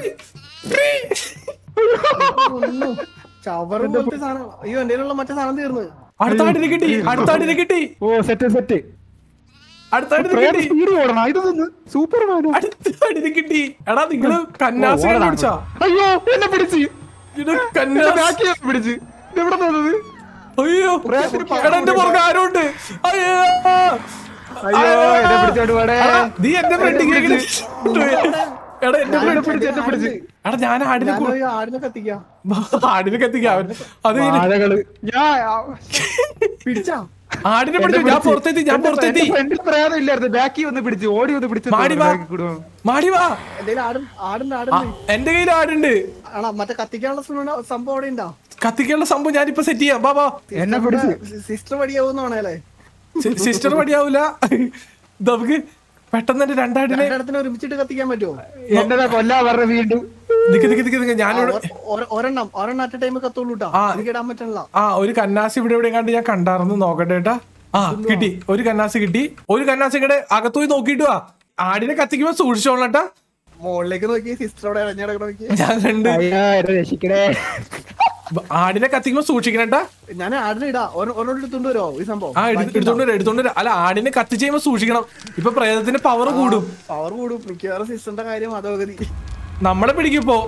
ഒന്നും. ചവറ് പോലത്തെ സാധനം അയ്യോ എന്റെ കയ്യിലുള്ള മറ്റേ സാധനം തീർന്നു അടുത്ത ആടിനെ കിട്ടി അടുത്ത ആടിനെ കിട്ടി ഓ സെറ്റ് സെറ്റ് അടുത്ത ആടിനെ പ്രേതം കിട്ടി സ്പീഡ് ഓടണം ഇതൊന്ന് സൂപ്പർ മാനോ അടുത്ത ആടിനെ കിട്ടി എടാ നിങ്ങള് കന്നാസിനെ ഓടണം. പിടിച്ചാ അയ്യോ എന്നെ പിടിച്ച് ഇത് എന്നെ കന്നാസ് ബാക്കി പിടിച്ച് ഇത് എവിടെ നിന്നത് അയ്യോ എടാ എന്റെ പുറകെ ആരുണ്ട് അയ്യോ അയ്യോ എന്നെ പിടിച്ചോണ്ട് പോടേ എടാ, നീ എന്റെ ഫ്രണ്ടിൽ എടാ എന്റെ എന്നെ ഫ്രണ്ട് പിടിച്ച് എന്നെ പിടിച്ച് എടാ ഞാൻ ആടിനെ ഞാൻ കു- പോയി ആടിനെ കത്തിക്കാം ആടിനെ കത്തിക്കാം അവൻ അത് കഴിഞ്ഞ് വാഴകള് ഞാൻ പിടിച്ചാ ആടിനെ പിടിച്ചു ഞാൻ പുറത്തെത്തി ഞാൻ പുറത്തെത്തി ഫ്രണ്ടിൽ പ്രേതം ഇല്ലായിരുന്നു ബാക്കി വന്ന് പിടിച്ച് ഓടി വന്ന് പിടിച്ച് മാടി വാ. മാടി വാ എന്തേലും ആടും ആടുണ്ട് ആ, ആടുണ്ട് എന്റെ കയ്യിൽ ആടുണ്ട് ആണോ മറ്റേ കത്തിക്കാനുള്ള സുന- സംഭവം അവിടെ ഉണ്ടോ കത്തിക്കാനുള്ള സംഭവം ഞാനിപ്പോ സെറ്റ് ചെയ്യാം ബാ ബാ എന്നെ പിടിച്ച് സിസ്റ്റർ വടിയാവുന്നാണല്ലേ സിസ്റ്റർ പടിയാവൂല നമുക്ക് പെട്ടെന്ന് എന്റെ രണ്ടാടിനെ രണ്ടിടത്തിന് ഒരുമിച്ചിട്ട് കത്തിക്കാൻ പറ്റുമോ എന്നതാ കൊല്ലാ പറഞ്ഞ വീണ്ടും നിക്ക് നിക്ക് നിക്ക് നിക്ക് ഞാനിവിടെ ഒര- ഒരെണ്ണം ഒരെണ്ണം അറ്റ് ടൈം കത്തുള്ളൂ കേട്ടോ ആ. എനിക്ക് ഇടാൻ പറ്റണില്ല ആ ഒരു കന്നാസ് ഇവിടെ ഇവിടെ കണ്ട് ഞാൻ കണ്ടാർന്ന് നോക്കട്ടെ കേട്ടാ ആ കിട്ടി ഒരു കന്നാസ് കിട്ടി ഒരു കന്നാസ് ഇങ്ങടെ അകത്തു പോയി നോക്കിയിട്ട് വാ ആടിനെ കത്തിക്കുമ്പോ സൂക്ഷിച്ചോളട്ടാ മുകളിലേക്ക് നോക്കി സിസ്റ്റർ അവിടെ ഇറങ്ങിടക്കണം നോക്കി ഞാൻ കണ്ട് അയ്യോ എന്നെ രക്ഷിക്കണേ ആടിനെ കത്തിക്കുമ്പോ സൂക്ഷിക്കണട്ടാ ഞാൻ ആടിനെ ഇടാ ഒരെണ്ണം എടുത്തോണ്ട് വരുമോ ഈ സംഭവം ആ എടു- എടുത്തോണ്ട് വരാം എടുത്തോണ്ട് വരാം അല്ല ആടിനെ കത്തിച്ച് ചെയ്യുമ്പോ സൂക്ഷിക്കണം ഇപ്പൊ പ്രേതത്തിന്റെ പവർ കൂടും പവർ കൂടും മിക്കവാറും സിസ്റ്ററിന്റെ കാര്യം അതോഗതി നമ്മളെ പിടിക്കിപ്പോ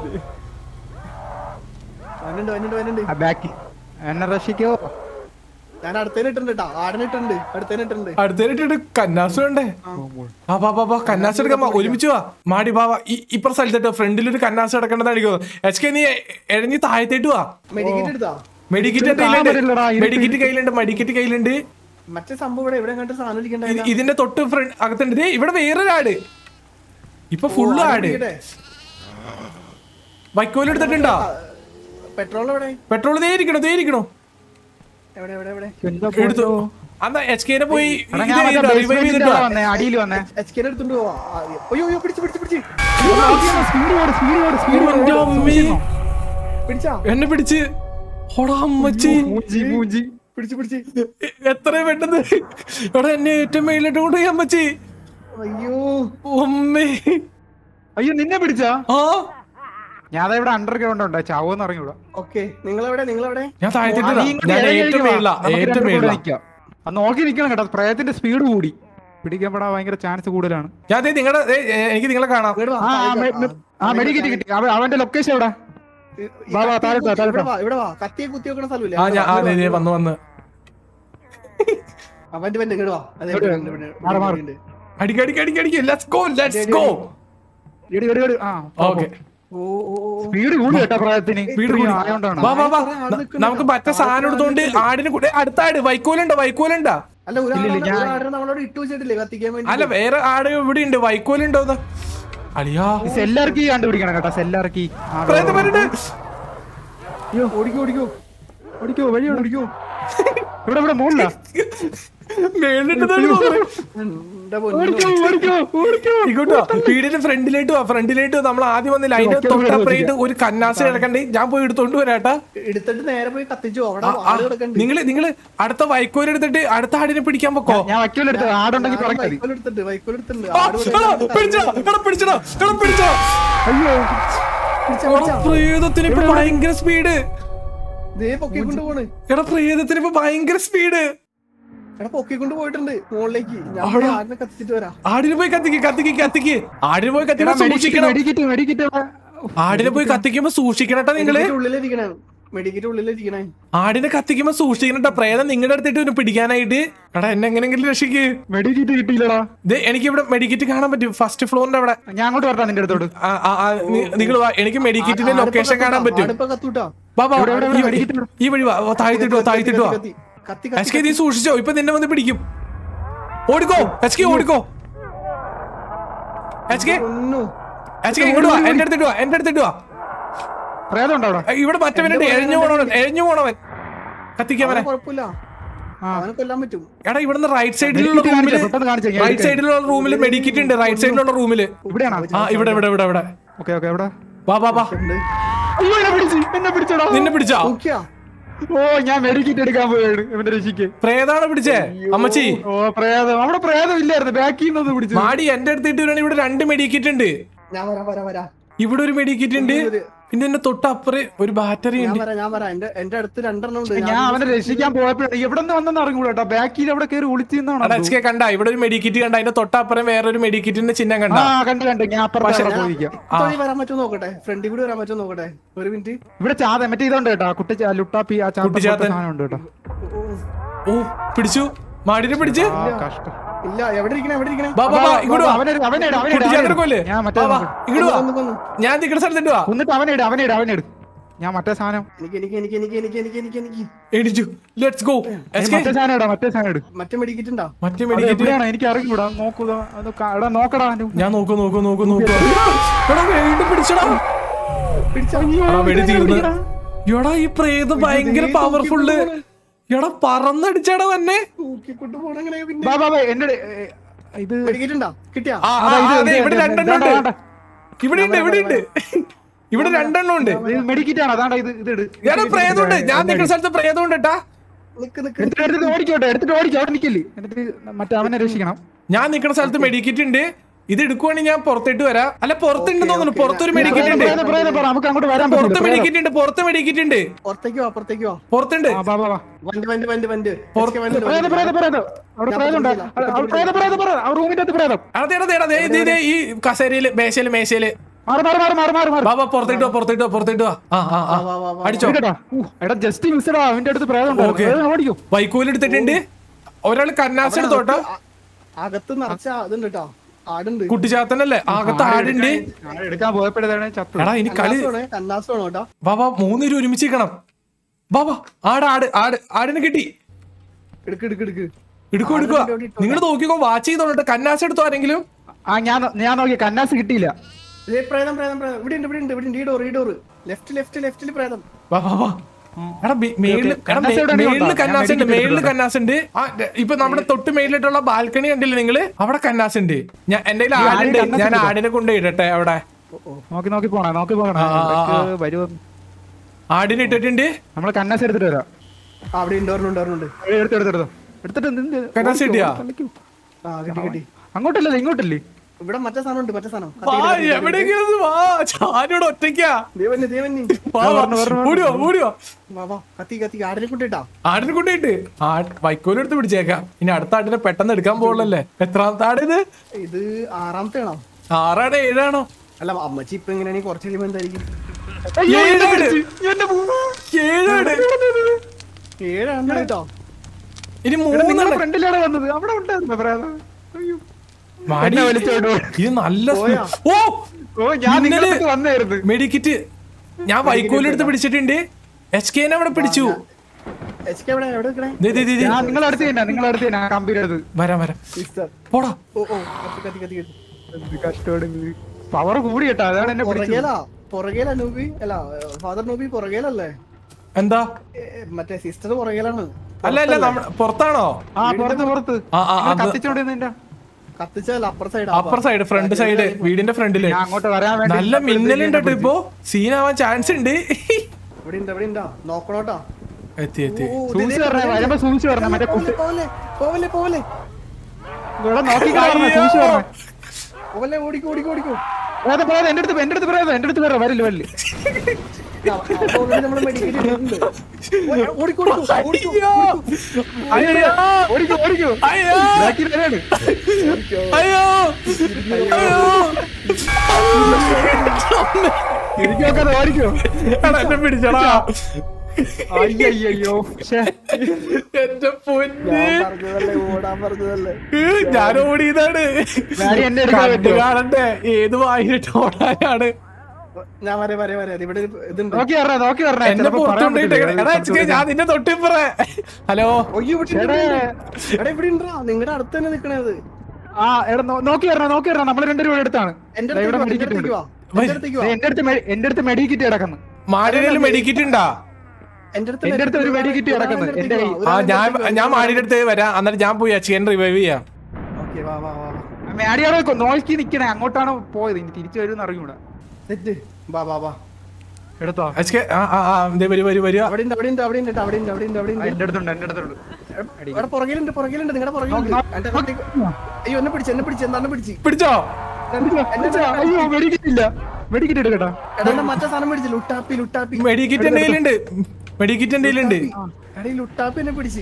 വന്നുണ്ട് വന്നുണ്ട് വന്നുണ്ട് ആ ബാക്കി എന്നെ രക്ഷിക്കോ ഞാൻ അടുത്തേന് ഇട്ടുണ്ട് കേട്ടാ ആടിനെ ഇട്ടുണ്ട് അടുത്തേന് ഇട്ടുണ്ട് അടുത്തേരിട്ടിട്ട് കന്നാസ് വേണ്ടേ ആ ബാ ബാ ബാ കന്നാസ് എടുക്കാൻ വാ, ഒരുമിച്ച് വാ മാടി ബാബാ ഇപ്പുറ സ്ഥലത്തിട്ടോ ഫ്രണ്ടിൽ ഒരു കന്നാസ് കിടക്കേണ്ടതാണ് എനിക്ക് തോന്നുന്നത് എച്ച് കെ നീ എഴഞ്ഞ് താഴത്തേട്ട് വാ മെഡിക്കറ്റ് എടുത്താ മെഡിക്കിറ്റ് ഇത് കാണാൻ പറ്റില്ലടാ, കയ്യിലുണ്ട് ഇരുട്ട് മെഡിക്കിറ്റ് കയ്യിലുണ്ട് മെഡിക്കിറ്റ് കയ്യിലുണ്ട് മറ്റേ സംഭവം ഇവിടെ എവിടെ കണ്ട് സാധനം ഇത് ഇരിക്കണ്ടായില്ല ഇതിന്റെ തൊട്ട് ഫ്രണ്ട് അകത്തുണ്ട് ദേ, ഇവിടെ വേറൊരു ആട് ഇപ്പൊ ഫുള്ള് ആട് വൈക്കോൽ എടുത്തിട്ടുണ്ടോ പെട്രോൾ എവിടെ പെട്രോൾ ദേ ഇരിക്കണോ ദേ ഇരിക്കണോ എവിടെ എവിടെ എവിടെ എന്താ എടുത്തു പോലോ? അന്നാ എച്ച് കെനെ പോയി എടാ, ഞാൻ മറ്റേ റിവൈവ് basement ന്റെ ചെയ്തിട്ടോ അവിടെ വന്നേ അടിയിൽ വന്നേ എച്ച് കെ എടുത്തോണ്ട് പോവാ ആ, അയ്യോ അയ്യോ പിടിച്ച് പിടിച്ച് പിടിച്ച് സ്പീഡ് ഓട് സ്പീഡ് ഓട് സ്പീഡ് എന്റെ അമ്മേ. പിടിച്ചാ എന്നെ പിടിച്ച് ഓടാ അമ്മച്ചി മൂഞ്ചി മൂഞ്ചി പിടിച്ച് പിടിച്ച് എ- എത്രയും പെട്ടെന്ന് എടാ എന്നെ ഏറ്റവും മേലിട്ട് കൊണ്ടുപോയി അമ്മച്ചി അയ്യോ അമ്മേ അയ്യോ നിന്നെ പിടിച്ചാ ആ ഞാൻ ദാ ഇവിടെ അണ്ടർഗ്രൗണ്ട് ഉണ്ട് ചാവോന്ന് ഇറങ്ങിവിടാ ഓക്കെ നിങ്ങളെവിടെ നിങ്ങളെവിടെ ഞാൻ താഴ്ത്തിട്ടില്ല ഞാൻ ഏറ്റവും മേളില ഏറ്റവും മേളില അത് നോക്കി നിക്കണം കേട്ടോ പ്രയത്തിന്റെ സ്പീഡ് കൂടി പിടിക്കാൻ പെടാൻ ഭയങ്കര ചാൻസ് കൂടുതലാണ് ഞാൻ ദേ നിങ്ങളുടെ ദേ, ഏ, എനിക്ക് നിങ്ങളെ കാണാം ഇങ്ങോട്ട് വാ, ആ ആ, താഴെ മെ- വാ. മെ- ആ മെഡിക്കറ്റ് കിട്ടി അവ- അവന്റെ ലൊക്കേഷൻ എവിടെ ഈ വാ, വാ, കത്തി താഴെ കുത്തി- താഴെ ഇവിടെ വാ, ഇവിടെ വാ കത്തിയെ കുത്തി വെക്കണ സ്ഥലമില്ലേ ആ ഞാൻ ആ ദേ, ദേ, വന്നു വന്ന് അവന്റെ വണ്ടി ഇങ്ങോട്ട് വാ അതെ ഇവിടെ, ഇവിടെ, ഇവിടെ, ഇവിടെ, മാറ്, മാറ്. ഇവിടെ. അടിക്ക് അടിക്ക് അടിക്ക് അടിക്ക് ലെറ്റ്സ് ഗോ ലെറ്റ്സ് ഗോ ഇടി ഇടി ഇടി ആ ഓക്കെ ഓ ഓ ഓ സ്പീഡ് കൂടി കേട്ടോ പ്രായത്തിന് വീട് കൂടി ആയോണ്ടാണ് വാ വാ വാ ആൾക്കാരെ ആള് ന- നിൽക്കുന്നുണ്ട്. നമുക്ക് മറ്റേ സാധനം എടുത്തോണ്ട് ആടിന് കൂടെ അടുത്ത ആട് വൈക്കോലുണ്ടോ വൈക്കോലുണ്ടോ അല്ല ഒരു ഇല്ലില്ല, ആളെ- ഞാൻ- ഒരു ആടിനെ നമ്മളോട് ഇട്ടു വെച്ചിട്ടില്ലേ കത്തിക്കാൻ വേണ്ടി അല്ല വേറെ ആട് ഇവിടെ ഉണ്ട് വൈക്കോലുണ്ടോ അളിയാ ഈ സെല്ലാർക്ക് കണ്ടുപിടിക്കണം കേട്ടോ സെല്ലാർക്ക് പ്രേതം വരുന്നുണ്ട്. ഓടിക്കോ ഓടിക്കോ ഓടിക്കോ വഴി ഓടിക്കോ ഇവിടെ ഇവിടെ മുകളില മേളിലിട്ട് തന്നെ നോക്കണേ. എന്റെ പൊന്നു ഓടിക്കോ ഓടിക്കോ ഓടിക്കോ ഇങ്ങോട്ടോ വീടിന്റെ ഫ്രണ്ടിലേട്ട് വാ ഫ്രണ്ടിലേട്ട് വാ. നമ്മൾ ആദ്യം വന്നില്ല അതിന്റെ ഓക്കേ, ഇവിടെ തൊട്ടപ്പുറയിട്ട് ഒരു കന്നാസ് കിടക്കണ്ടേ ഞാൻ പോയി എടുത്തോണ്ട് വരാട്ടാ എടുത്തിട്ട് നേരെ പോയി കത്തിച്ചു അവിടെ ആ, ആ, ആള് കിടക്കണ്ട് നിങ്ങള് നിങ്ങള് അടുത്ത വൈക്കോൽ എടുത്തിട്ട് അടുത്ത ആടിനെ പിടിക്കാൻ പൊക്കോ ഞാൻ വക്കീലെടുത്ത് ആടുണ്ടെങ്കിൽ പറഞ്ഞാൽ മതി വൈക്കോൽ എടുത്തിട്ട് വൈക്കോൽ എടുത്തിട്ടുണ്ട് ആ, ആട് എടാ, പിടിച്ചോ എടാ, പിടിച്ചോ എടാ, പിടിച്ചോ അയ്യോ പിടിച്ചാ, എടാ, പിടിച്ചാ. പ്രേതത്തിന് ഇപ്പൊ ഭയങ്കര സ്പീഡ് ദേ പൊക്കിക്കൊണ്ട് പോണ് എടാ പ്രേതത്തിന് ഇപ്പൊ ഭയങ്കര സ്പീഡ് എടാ പൊക്കിക്കൊണ്ട് പോയിട്ടുണ്ട് മുകളിലേക്ക് ഞാൻ അവിടെ. പോയി ആടിനെ കത്തിച്ചിട്ട് വരാം ആടിനെ പോയി കത്തിക്ക് കത്തിക്ക് കത്തിക്ക് ആടിനെ പോയി കത്തിക്കുമ്പോ സൂക്ഷിക്കണം മെഡിക്കറ്റ് മെഡിക്കറ്റ് ആടിനെ പോയി കത്തിക്കുമ്പോ സൂക്ഷിക്കണട്ടാ നിങ്ങള് മെഡിക്കറ്റ് ഉള്ളിലിരിക്കണേ മെഡിക്കറ്റ് ഉള്ളിലിരിക്കണേ ആടിനെ കത്തിക്കുമ്പോ സൂക്ഷിക്കണട്ടാ പ്രേതം നിങ്ങളുടെ അടുത്തിട്ട് ഒന്ന് പിടിക്കാനായിട്ട് എടാ എന്നെ എങ്ങനെങ്കിലും രക്ഷിക്ക് മെഡിക്കറ്റ് കിട്ടിയില്ലടാ ഇത് എനിക്ക് ഇവിടെ മെഡിക്കറ്റ് കാണാൻ പറ്റും ഫസ്റ്റ് ഫ്ലോറിന്റെ അവിടെ ഞാൻ അങ്ങോട്ട് വരട്ടാ നിന്റെ അടുത്തോട്ട് നിങ്ങൾ എനിക്ക് മെഡിക്കറ്റിന്റെ ലൊക്കേഷൻ കാണാൻ പറ്റും ആടിപ്പോ കത്തൂട്ടാ വാ, വാ, ഇവിടെ, ഇവിടെ, ഈ ഇവിടെ വഴി. medikit ഈ വഴി വാ ഓ, താഴ്ത്തിട്ട് വാ താഴ്ത്തിട്ട് വാ കത്തി കത്തി എച്ച് കെ നീ സൂക്ഷിച്ചോ ഇപ്പൊ നിന്നെ വന്ന് പിടിക്കും ഓടിക്കോ എച്ച് കെ ഓടിക്കോ എച്ച് കെ ഒന്നു എച്ച് കെ ഇങ്ങോട്ട് വാ എന്റെ അടുത്തിട്ട് വാ എന്റെ അടുത്തിട്ട് വാ പ്രേതം ഉണ്ടോ അവിടെ ഏ, ഇവിടെ മറ്റവനുണ്ട് എഴഞ്ഞു പോണവൻ എഴഞ്ഞു പോണവൻ കത്തിക്കാൻ വരെ കുഴപ്പമില്ല ആ. അവനെ കൊല്ലാൻ പറ്റും എടാ ഇവിടുന്ന് റൈറ്റ് സൈഡിലുള്ള Medikit റൂമില് കാണിച്ചേ, പെട്ടെന്ന് കാണിച്ചേ, ഞാൻ റൈറ്റ് സൈഡിലുള്ള റൂമിൽ മെഡിക്കറ്റ് ഉണ്ട് റൈറ്റ് സൈഡിലുള്ള റൂമില് ഇവിടെയാണോ ആ ഇവിടെ ഇവിടെ ഇവിടെ ഇവിടെ ഓക്കെ ഓക്കെ എവിടെ വാ വാ വാ ഉണ്ട്. അയ്യോ എന്നെ പിടിച്ച് എന്നെ പിടിച്ചടാ നിന്നെ പിടിച്ചാ നോക്കിയാ ഓ ഞാൻ മെഡിക്കറ്റ് എടുക്കാൻ പോയാണ് ഇവന്റെ രക്ഷിക്ക് പ്രേതാണ് പിടിച്ചേ അമ്മച്ചി ഓ പ്രേതം അവിടെ പ്രേതം ഇല്ലായിരുന്നു ബാക്കിൽ നിന്ന് പിടിച്ചു മാടി എന്റെ അടുത്തിട്ട് വരാണെങ്കിൽ ഇവിടെ രണ്ട് മെഡിക്കറ്റ് ഉണ്ട് ഞാൻ വരാം വരാം വരാം ഇവിടെ ഒരു മെഡിക്കറ്റ് ഉണ്ട് പിന്നെ എന്റെ തൊട്ടപ്പുറേ ഒരു ബാറ്ററി ഞാൻ ഉണ്ട് വരാം ഞാൻ വരാം എന്റെ എന്റെ അടുത്ത് രണ്ടെണ്ണം ഉണ്ട് ഞാൻ അവനെ രക്ഷിക്കാൻ പോയപ്പോഴാണ് എവിടെ നിന്ന് വന്നെന്ന് അറിഞ്ഞൂടാ കേട്ടോ ബാക്കിൽ അവിടെ കയറി ഒളിച്ചു എടാ നിന്നാണ് എച്ച് കെ കണ്ട ഇവിടെ ഒരു മെഡിക്കറ്റ് കണ്ട അതിന്റെ തൊട്ടപ്പുറം വേറെ ഒരു മെഡിക്കറ്റിന്റെ ചിഹ്നം കണ്ട ആ കണ്ടു കണ്ടു ഞാൻ അപ്പുറത്തെ അവിടെ പോയിരിക്കാം തൊഴി വരാൻ പറ്റുമോ നോക്കട്ടെ ഫ്രണ്ടിൽ കൂടി വരാൻ പറ്റുമോ നോക്കട്ടെ ഒരു മിനിറ്റ് ഇവിടെ ചാത മറ്റേ ഇതുണ്ട് കേട്ടോ കുട്ടി ചാ- ലുട്ടാപ്പി ആ ചാത്ത കുട്ടിച്ചാത്തൻ. സാധനം ഉണ്ട് കേട്ടോ ഓ പിടിച്ചു മാടിനെ പിടിച്ച് ആ കഷ്ടം ഇല്ല എവിടെ ഇരിക്കണേ എവിടെ ഇരിക്കണേ വാ വാ വാ ഇങ്ങോട്ട് വാ അവനെ അവനെ ഇട്, അവനെ ഇട്, കുട്ടിച്ചാത്തനെ അവനെ ഇട്. കൊല്ലേ ഞാൻ മറ്റേ വാ വാ ഇങ്ങോട്ട് വാ കൊന്നു, കൊന്നു. ഞാൻ നിൽക്കുന്ന സ്ഥലത്തിട്ട് വാ എന്നിട്ട് അവനെ ഇട് അവനെ ഇട് അവനെ ഇട് ഞാൻ മറ്റേ സാധനം എനിക്ക് എനിക്ക് എനിക്ക് എനിക്ക് എനിക്ക് എനിക്ക് എനിക്ക് എനിക്ക് എണിച്ചു ലെറ്റ്സ് ഗോ ഏയ് മറ്റേ സാധനം ഇടാ മറ്റേ സാധനം ഇട് മറ്റേ മെഡിക്കറ്റ് ഉണ്ടോ മറ്റേ അത് മെഡിക്കറ്റ് എവിടെയാണ് എനിക്ക് അറിഞ്ഞൂടാ നോക്കുക അത് ക- എടാ നോക്കടാ അനു. ഞാൻ നോക്കൂ നോക്കൂ നോക്കൂ നോക്കൂ എടാ വീണ്ടും പിടിച്ചടാ പിടിച്ചോ എടാ വെടി തീർന്ന് എടാ ഈ പ്രേതം ഭയങ്കര പവർഫുള്ള് എടാ പറന്നടിച്ചടാ തന്നെ തൂക്കിക്കൊണ്ട് പോണെങ്ങനെ പിന്നെ ബാ ബാ ബാ എന്റെ ഇട്. ഏ, ഇത് മെഡിക്കറ്റ് ഉണ്ടോ കിട്ടിയാ ആ, ആ, അതാ, ഇത്, ആ, അതെ, ഇത്, ഇവിടെ ഇത്, രണ്ടെണ്ണം ഇതാ, ഉണ്ട് ഇവിടെ ഉണ്ട് ഇവിടെ ഉണ്ട് ഇവിടെ രണ്ടെണ്ണം ഉണ്ട് ഇത് മെഡിക്കറ്റ് ആണ് അതാണ്ടാ ഇത് ഇത് ഇട് എടാ പ്രേതമുണ്ട് ഞാൻ നിൽക്കുന്ന സ്ഥലത്ത് പ്രേതമുണ്ട് കേട്ടാ നിക്ക് നിക്ക് എടുത്തിട്ട് എടുത്തിട്ട് ഓടിക്കോട്ടെ എടുത്തിട്ട് ഓടിക്കോ അവിടെ നിൽക്കില്ലേ എന്നിട്ട് മറ്റേ അവനെ രക്ഷിക്കണം ഞാൻ നിൽക്കുന്ന സ്ഥലത്ത് മെഡിക്കറ്റ് ഉണ്ട് ഇത് എടുക്കുവാണെങ്കിൽ ഞാൻ പുറത്തിട്ട് വരാം അല്ല പുറത്തുണ്ടെന്ന് തോന്നുന്നു ഓക്കേ. പുറത്തൊരു ഞാൻ മെഡിക്കറ്റ് ഉണ്ട് പ്രേതം, പ്രേതം, പറ, നമുക്ക് അങ്ങോട്ട് വരാൻ പുറത്ത് പറ്റില്ല മെഡിക്കറ്റ് ഉണ്ട് പുറത്ത് മെഡിക്കറ്റ് ഉണ്ട് പുറത്തേക്ക് വാ പുറത്തേക്ക് വാ പുറത്തുണ്ട് ആ, ബാ, ബാ, ബാ. വണ്ടി വണ്ടി വണ്ടി വണ്ടി പുറത്ത് വണ്ടി പ്രേതം, പ്രേതം, പ്രേതം. അവിടെ ഞാൻ പ്രേതം ഉണ്ട്. പിടിച്ചില്ല. അവിടെ പ്രേതം, പ്രേതം, പ്രേതം. ആ റൂമിന്റെ അകത്ത് പ്രേതം അതെ അതെ അതെ ഇത് ഇത് ഈ കസേരയില് മേശയില് മേശയില് മാറി മാറി മാറി മാറി മാറി മാറി ബാബാ പുറത്തിട്ട് വാ പുറത്തിട്ട് വാ പുറത്തിട്ട് വാ ആ ആ ആ വാ, വാ, വാ. അടിച്ചോ കേട്ടോ എടാ ജസ്റ്റ് മിസ്സടാ അവന്റെ അടുത്ത് പ്രേതം ഉണ്ട് ഓക്കേ. പ്രേതം ഓടിക്കും വൈക്കോൽ എടുത്തിട്ടുണ്ട് ഒരാൾ കന്നാസ് എടുത്തോട്ടോ അകത്ത് ആ- അകത്ത് നിറച്ച ഇതുണ്ട് കേട്ടോ ആടുണ്ട് കുട്ടിച്ചാത്തനല്ലേ അകത്ത് ആടുണ്ട് ഞാൻ എടുക്കാൻ പോയപ്പോഴതാണ് ചത്തു എടാ ഇനി കളി കന്നാസ് വേണേ കന്നാസ് വേണോ കേട്ടോ ബാബാ മൂന്നുപേരും ഒരുമിച്ച് നിൽക്കണം ബാബാ ആട് ആട് ആട് ആടിനെ കിട്ടി എടുക്ക് എടുക്ക് എടുക്ക് എടുക്കോ എടുക്കുക നിങ്ങൾ നോക്കിക്കോ വാച്ച് ചെയ്തോളട്ടെ കന്നാസ് എടുത്തോ ആരെങ്കിലും ആ ഞാൻ ഞാൻ നോക്കി കന്നാസ് കിട്ടിയില്ല ഇതേ പ്രേതം പ്രേതം പ്രേതം ഇവിടെ ഉണ്ട് ഇവിടെ ഉണ്ട് ഇവിടെ ഉണ്ട് ഈ ഡോർ ഈ ഡോർ ലെഫ്റ്റ് ലെഫ്റ്റ് ലെഫ്റ്റിൽ പ്രേതം വാ വാ വാ എടാ ബി- മേളില് എടാ കന്നാസ് മേ- എവിടെ മേളില് ഉണ്ടോ? കന്നാസ് ഉണ്ട് ഞാൻ മേളില് വെടിക്കെട്ട് കന്നാസ് ഉണ്ട് ആ, ദേ, ഇപ്പൊ നമ്മുടെ തൊട്ട് മേളിലിട്ടുള്ള ബാൽക്കണി കണ്ടില്ലേ നിങ്ങള് അവിടെ കന്നാസ് ഉണ്ട് ഞാൻ എന്റെ കയ്യിൽ ഈ ആടുണ്ട് ആടിന് കന്നാസ് ഞാൻ ഉണ്ടോ? ആടിനെ കൊണ്ട് ഇടട്ടെ അവിടെ നോക്കി നോക്കി പോണേ നോക്കി പോകണം ആ, ആ, ആ. വരൂ ആടിനെ ഇട്ടിട്ടുണ്ട് നമ്മള് കന്നാസ് എടുത്തിട്ട് വരാം ആ, അവിടെ ഉണ്ടോറുണ്ട് ഉണ്ടോറുണ്ട് എടുത്ത് എടുത്ത് എടുത്തോ എടുത്തിട്ട് എന്ത് എന്ത്? കന്നാസ് ഓടിക്കോ, കിട്ടിയാ? തള്ളിക്കോ. ആ കിട്ടി കിട്ടി അങ്ങോട്ടല്ലേ ഇങ്ങോട്ടല്ലേ ഇവിടെ മറ്റേ സാധനം ഉണ്ട് മറ്റേ സാധനം വാ എവിടെയെങ്കിലും ഒന്ന് വാ ചാനോട് ഒറ്റയ്ക്കാ ദേവന് ദേവന് വാ, വാ. ഓടിയോ ഓടിയോ വാ വാ കത്തി കത്തി ആടിനെ കൊണ്ടിട്ടാ ആടിനെ കൊണ്ടിട്ട് ആ വൈക്കോലെടുത്ത് പിടിച്ചേക്കാം ഇനി അടുത്ത ആടിനെ പെട്ടെന്ന് എടുക്കാൻ പോകണല്ലേ എത്രാമത്തെ ആട് ഇത് ഇത് ആറാമത്തെ ആണോ ആറാണ് ഏഴാണോ അല്ല അമ്മച്ചി ഇപ്പൊ എങ്ങനെയാണെങ്കിൽ കുറച്ച് കഴിയുമ്പോ എന്തായിരിക്കും ഏഴാട് ഏഴാട് ഏഴാണ് കേട്ടോ ഇനി നിങ്ങളുടെ മൂന്നെണ്ണം ഫ്രണ്ടിലാണ് വന്നത് അവിടെ ഉണ്ടായിരുന്നു പ്രേതം അയ്യോ. മാടി. എന്നെ വലിച്ചോണ്ട് പോയി. ഇത് നല്ല പോയാ? സ്മെ- ഓ ഓ ഞാൻ ഇന്നലെ- നിങ്ങളുടെ അടുത്ത് വന്നായിരുന്നു മെഡിക്കിറ്റ് ഞാൻ വൈക്കോലെടുത്ത് പിടിച്ചിട്ടുണ്ട് എച്ച് കെനെ അവിടെ പിടിച്ചു എച്ച് കെ എവിടെ എവിടെ നിൽക്കണേ ദേ, ദേ, ദേ, ദേ. ഞാൻ നിങ്ങളുടെ അടുത്ത് തന്നെ നിങ്ങളുടെ അടുത്ത് തന്നെ കമ്പിയുടെ അടുത്ത് വരാം വരാം സിസ്റ്റർ പോടാ ഓ ഓ കത്തി കത്തി കത്തി കത്തി എന്ത് കഷ്ടമാണ് പവർ കൂടി കേട്ടോ അതാണ് എന്നെ പിടിച്ചത് പുറകേലാ പുറകേലാ നൂബി അല്ല ഫാദർ നൂബി പുറകേലല്ലേ എന്താ ഏ, മറ്റേ സിസ്റ്റർ പുറകേലാണ് അല്ല അല്ല നമ്മ പുറത്താണോ ആ പുറത്ത് പുറത്ത് ആ, ആ, അത്- കത്തിച്ചോണ്ടിരുന്നില്ല കത്തിച്ചാൽ അപ്പുറ side upper side front side വീടിന്റെ ഫ്രണ്ടില് ഞാൻ അങ്ങോട്ട് വരാൻ വേണ്ടി നല്ല മിന്നലുണ്ട് കേട്ടോ ഇപ്പൊ സീനാവാൻ ചാൻസ് ഉണ്ട് ഇവിടെ ഉണ്ട് ഇവിടെ ഉണ്ടാ നോക്കണോട്ടാ എത്തി എത്തി ഓ, ദേ, സൂക്ഷിച്ച് ദേ, പറഞ്ഞേ ദേ, വരുമ്പോ സൂക്ഷിച്ച് പറഞ്ഞേ മറ്റേ കുട്ടി പോവല്ലേ പോവല്ലേ പോവല്ലേ ഇവിടെ നോക്കി പറഞ്ഞേ സൂക്ഷിച്ച് പറഞ്ഞേ പോവല്ലേ ഓടിക്കോ ഓടിക്കോ ഓടിക്കോ പ്രേതം പ്രേതം എന്റെ അടുത്ത് എന്റെ അടുത്ത് പ്രേതം എന്റെ അടുത്ത് വരാം വരില്ല വരില്ല നമ്മൾ മെഡിക്കൽ ഓടിക്കോ ഓടിക്കോ ഓടിക്കോ അയ്യോ ഓടിക്കോ ഓടിക്കോ അയ്യോ ബാക്കി വരാണ് അയ്യോ അയ്യോ തിരിച്ചു നോക്കാതെ ഓടിക്കോ എടാ, എന്നെ പിടിച്ചടാ അയ്യോ ശ്ശേ. എന്റെ പൊന്നെ ഞാൻ പറഞ്ഞതല്ലേ ഓടാൻ പറഞ്ഞതല്ലേ ഞാൻ ഓടിയതാണ് ഡാഡി എന്നെ എടുക്കാൻ കണ്ടു പറ്റുമോ? കാണണ്ടേ ഏത് വായിട്ട് ഓടാനാണ് ഞാൻ വരെ വരെ വരെ ഇവിടെ ഒരു ഇതുണ്ട് നോക്കി പറഞ്ഞേ നോക്കി പറഞ്ഞേ എന്നെ ചിലപ്പോ പറയാൻ പുറത്തുകൊണ്ടിട്ട് പറ്റില്ല. എടാ എച്ച് കെ, ഞാൻ നിന്നെ തൊട്ടിപ്പറേ ഹലോ ഒയ്യോ ഇവിടെ ഉണ്ട്, ചേട്ടാ. ഇവിടെ ഉണ്ട്. എടാ ഇവിടെ ഉണ്ടാ നിങ്ങളുടെ അടുത്ത് തന്നെ നിക്കണത് ആ എടാ നോ- നോക്കി പറഞ്ഞേ നോക്കി പറഞ്ഞേ നമ്മള് രണ്ടുപേരും ഇവിടെ അടുത്താണ് എന്റെ ദേ ഇവിടെ അടുത്തേക്ക് മെഡിക്കറ്റ് വാ ഉണ്ട് എന്റെ അടുത്തേക്ക് വാ ദേ എന്റെ അടുത്ത് മെ- എന്റെ അടുത്ത് മെഡിക്കറ്റ് കിടക്കുന്നു മാടിയിൽ മെഡിക്കിറ്റ് ഉണ്ടാ എന്റെ അടുത്ത് എന്റെ അടുത്ത് ഒരു വെടികിട്ടി കിടക്കുന്നു. എന്റെ കയ്യിൽ. ആ ഞാൻ ഞാൻ മാടിയുടെ അടുത്ത് വരാം എന്നിട്ട് ഞാൻ പോയി അച്ഛൻ റിവൈവ് ചെയ്യാം ഓക്കെ വാ വാ വാ വാ മേടിയാടെ നോക്കി നിക്കണേ അങ്ങോട്ടാണ് പോയത് ഇനി തിരിച്ചു വരുമെന്ന് അറിയൂടാ സെറ്റ് വാ വാ വാ എടുത്തോ അച്ഛ ആ ആ ആ ദേ വരൂ വരൂ വരിക അവിടെ ഉണ്ട് അവിടെ ഉണ്ട് അവിടെ ഉണ്ട് അവിടെ ഉണ്ട് അവിടെ ഉണ്ട് അവിടെ ആ, ഉണ്ട് എന്റെ അടുത്തുണ്ട് എന്റെ അടുത്തുണ്ട് അവിടെ പുറകിലുണ്ട് പുറകിലുണ്ട് നിങ്ങളുടെ പുറകിലുണ്ട് നോക്ക്, എന്റെ അടുത്തേക്ക് അയ്യോ എന്നെ പിടിച്ച് എന്നെ പിടിച്ച് എന്താണ് പിടിച്ച് പിടിച്ചോ അച്ഛാ, അയ്യോ മെഡിക്കറ്റില്ല മെഡിക്കറ്റ് എടുക്കട്ടാ എടാ എന്റെ മറ്റേ സാധനം പിടിച്ച് ലുട്ടാപ്പി ലുട്ടാപ്പി മെഡിക്കിറ്റ് എന്റെ കയ്യിലുണ്ട് മെഡിക്കിറ്റ് എന്റെ കയ്യിലുണ്ട് എടാ ഈ ലുട്ടാപ്പി എന്നെ പിടിച്ച്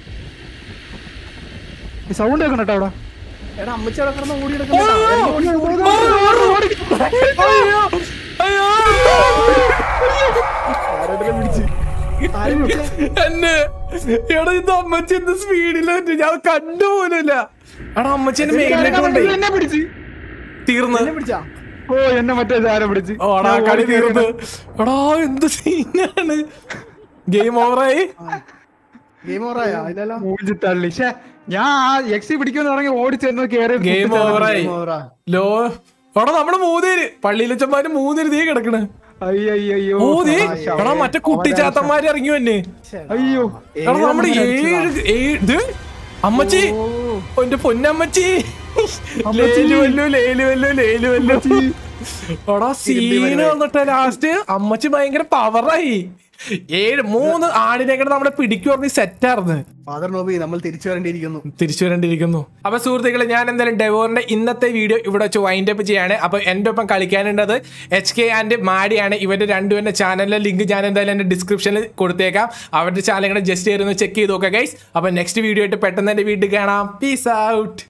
സൗണ്ട് കേൾക്കണം കേട്ടോ അവിടെ എടാ അമ്മച്ചി അവിടെ കിടന്ന് ഓടി എടുക്കുന്നു അയ്യോ അയ്യോ എന്നെ എടാ ഇത് അമ്മച്ചി എന്ത് സ്പീഡില് ഞാൻ കണ്ടുപോലില്ല എടാ അമ്മച്ചി എന്നെ മേലിലേക്ക് കൊണ്ടേ എന്നെ പിടിച്ച് തീർന്ന് എന്നെ പിടിച്ചാ ഓ എന്നെ മറ്റേ സാരം പിടിച്ച് ഓടാ ഞാൻ കളി ഓടി തീർന്ന് കയറി. എടാ എന്ത് സീനാണ് ഗെയിം ഓവറായി ഗെയിം ഓവറായോ ഇല്ലല്ലോ മൂഞ്ചി തള്ളി ശ്ശേ, ഞാൻ ആ എക്സി പിടിക്കുമെന്ന് പറഞ്ഞ് ഓടിച്ചെന്ന് കേറി ഗെയിം ഓവറായി ഗെയിം ഓവറാ ലോ എടാ നമ്മള് മൂന്നേര് പള്ളിയിലച്ചന്മാര് മൂന്നേര് തീ കിടക്കണ് അയ്യോ ഓ ദേ എടാ മറ്റേ കുട്ടിച്ചാത്തന്മാര് ഇറങ്ങി വന്നെ അയ്യോ എടാ നമ്മുടെ ഏഴ് ഏഴ് ഇത് അമ്മച്ചി എന്റെ പൊന്നമ്മച്ചി ലേലു വല്ലു ലേലു വല്ലു ലേലു വല്ലു എടാ സീന് വന്നിട്ട് ലാസ്റ്റ് അമ്മച്ചി ഭയങ്കര പവറായി ഏഴ് മൂന്ന് ആടിനെ നമ്മളെ പിടിക്കുവാർന്ന് സെറ്റാർന്ന് ഫാദർ നോബി നമ്മൾ തിരിച്ചു വരേണ്ടിയിരിക്കുന്നു തിരിച്ചു വരേണ്ടിയിരിക്കുന്നു അപ്പൊ സുഹൃത്തുക്കളെ ഞാൻ എന്തായാലും ഡെവോറിന്റെ ഇന്നത്തെ വീഡിയോ ഇവിടെ വെച്ച് വൈൻഡ് അപ്പ് ചെയ്യാണ് അപ്പൊ എന്റെ ഒപ്പം കളിക്കാനുള്ളത് എച്ച് കെ ആൻഡ് മാഡിയാണ് ഇവരുടെ രണ്ടുപേരുടെ ചാനലിലെ ലിങ്ക് ഞാൻ എന്തായാലും എന്റെ ഡിസ്ക്രിപ്ഷനിൽ കൊടുത്തേക്കാം അവരുടെ ചാനൽ ജസ്റ്റ് കയറി ഒന്ന് ചെക്ക് ചെയ്ത് നോക്കാം ഗൈസ് അപ്പൊ നെക്സ്റ്റ് വീഡിയോ ആയിട്ട് പെട്ടെന്ന് എന്റെ വീട്ടിൽ കാണാം പീസ് ഔട്ട്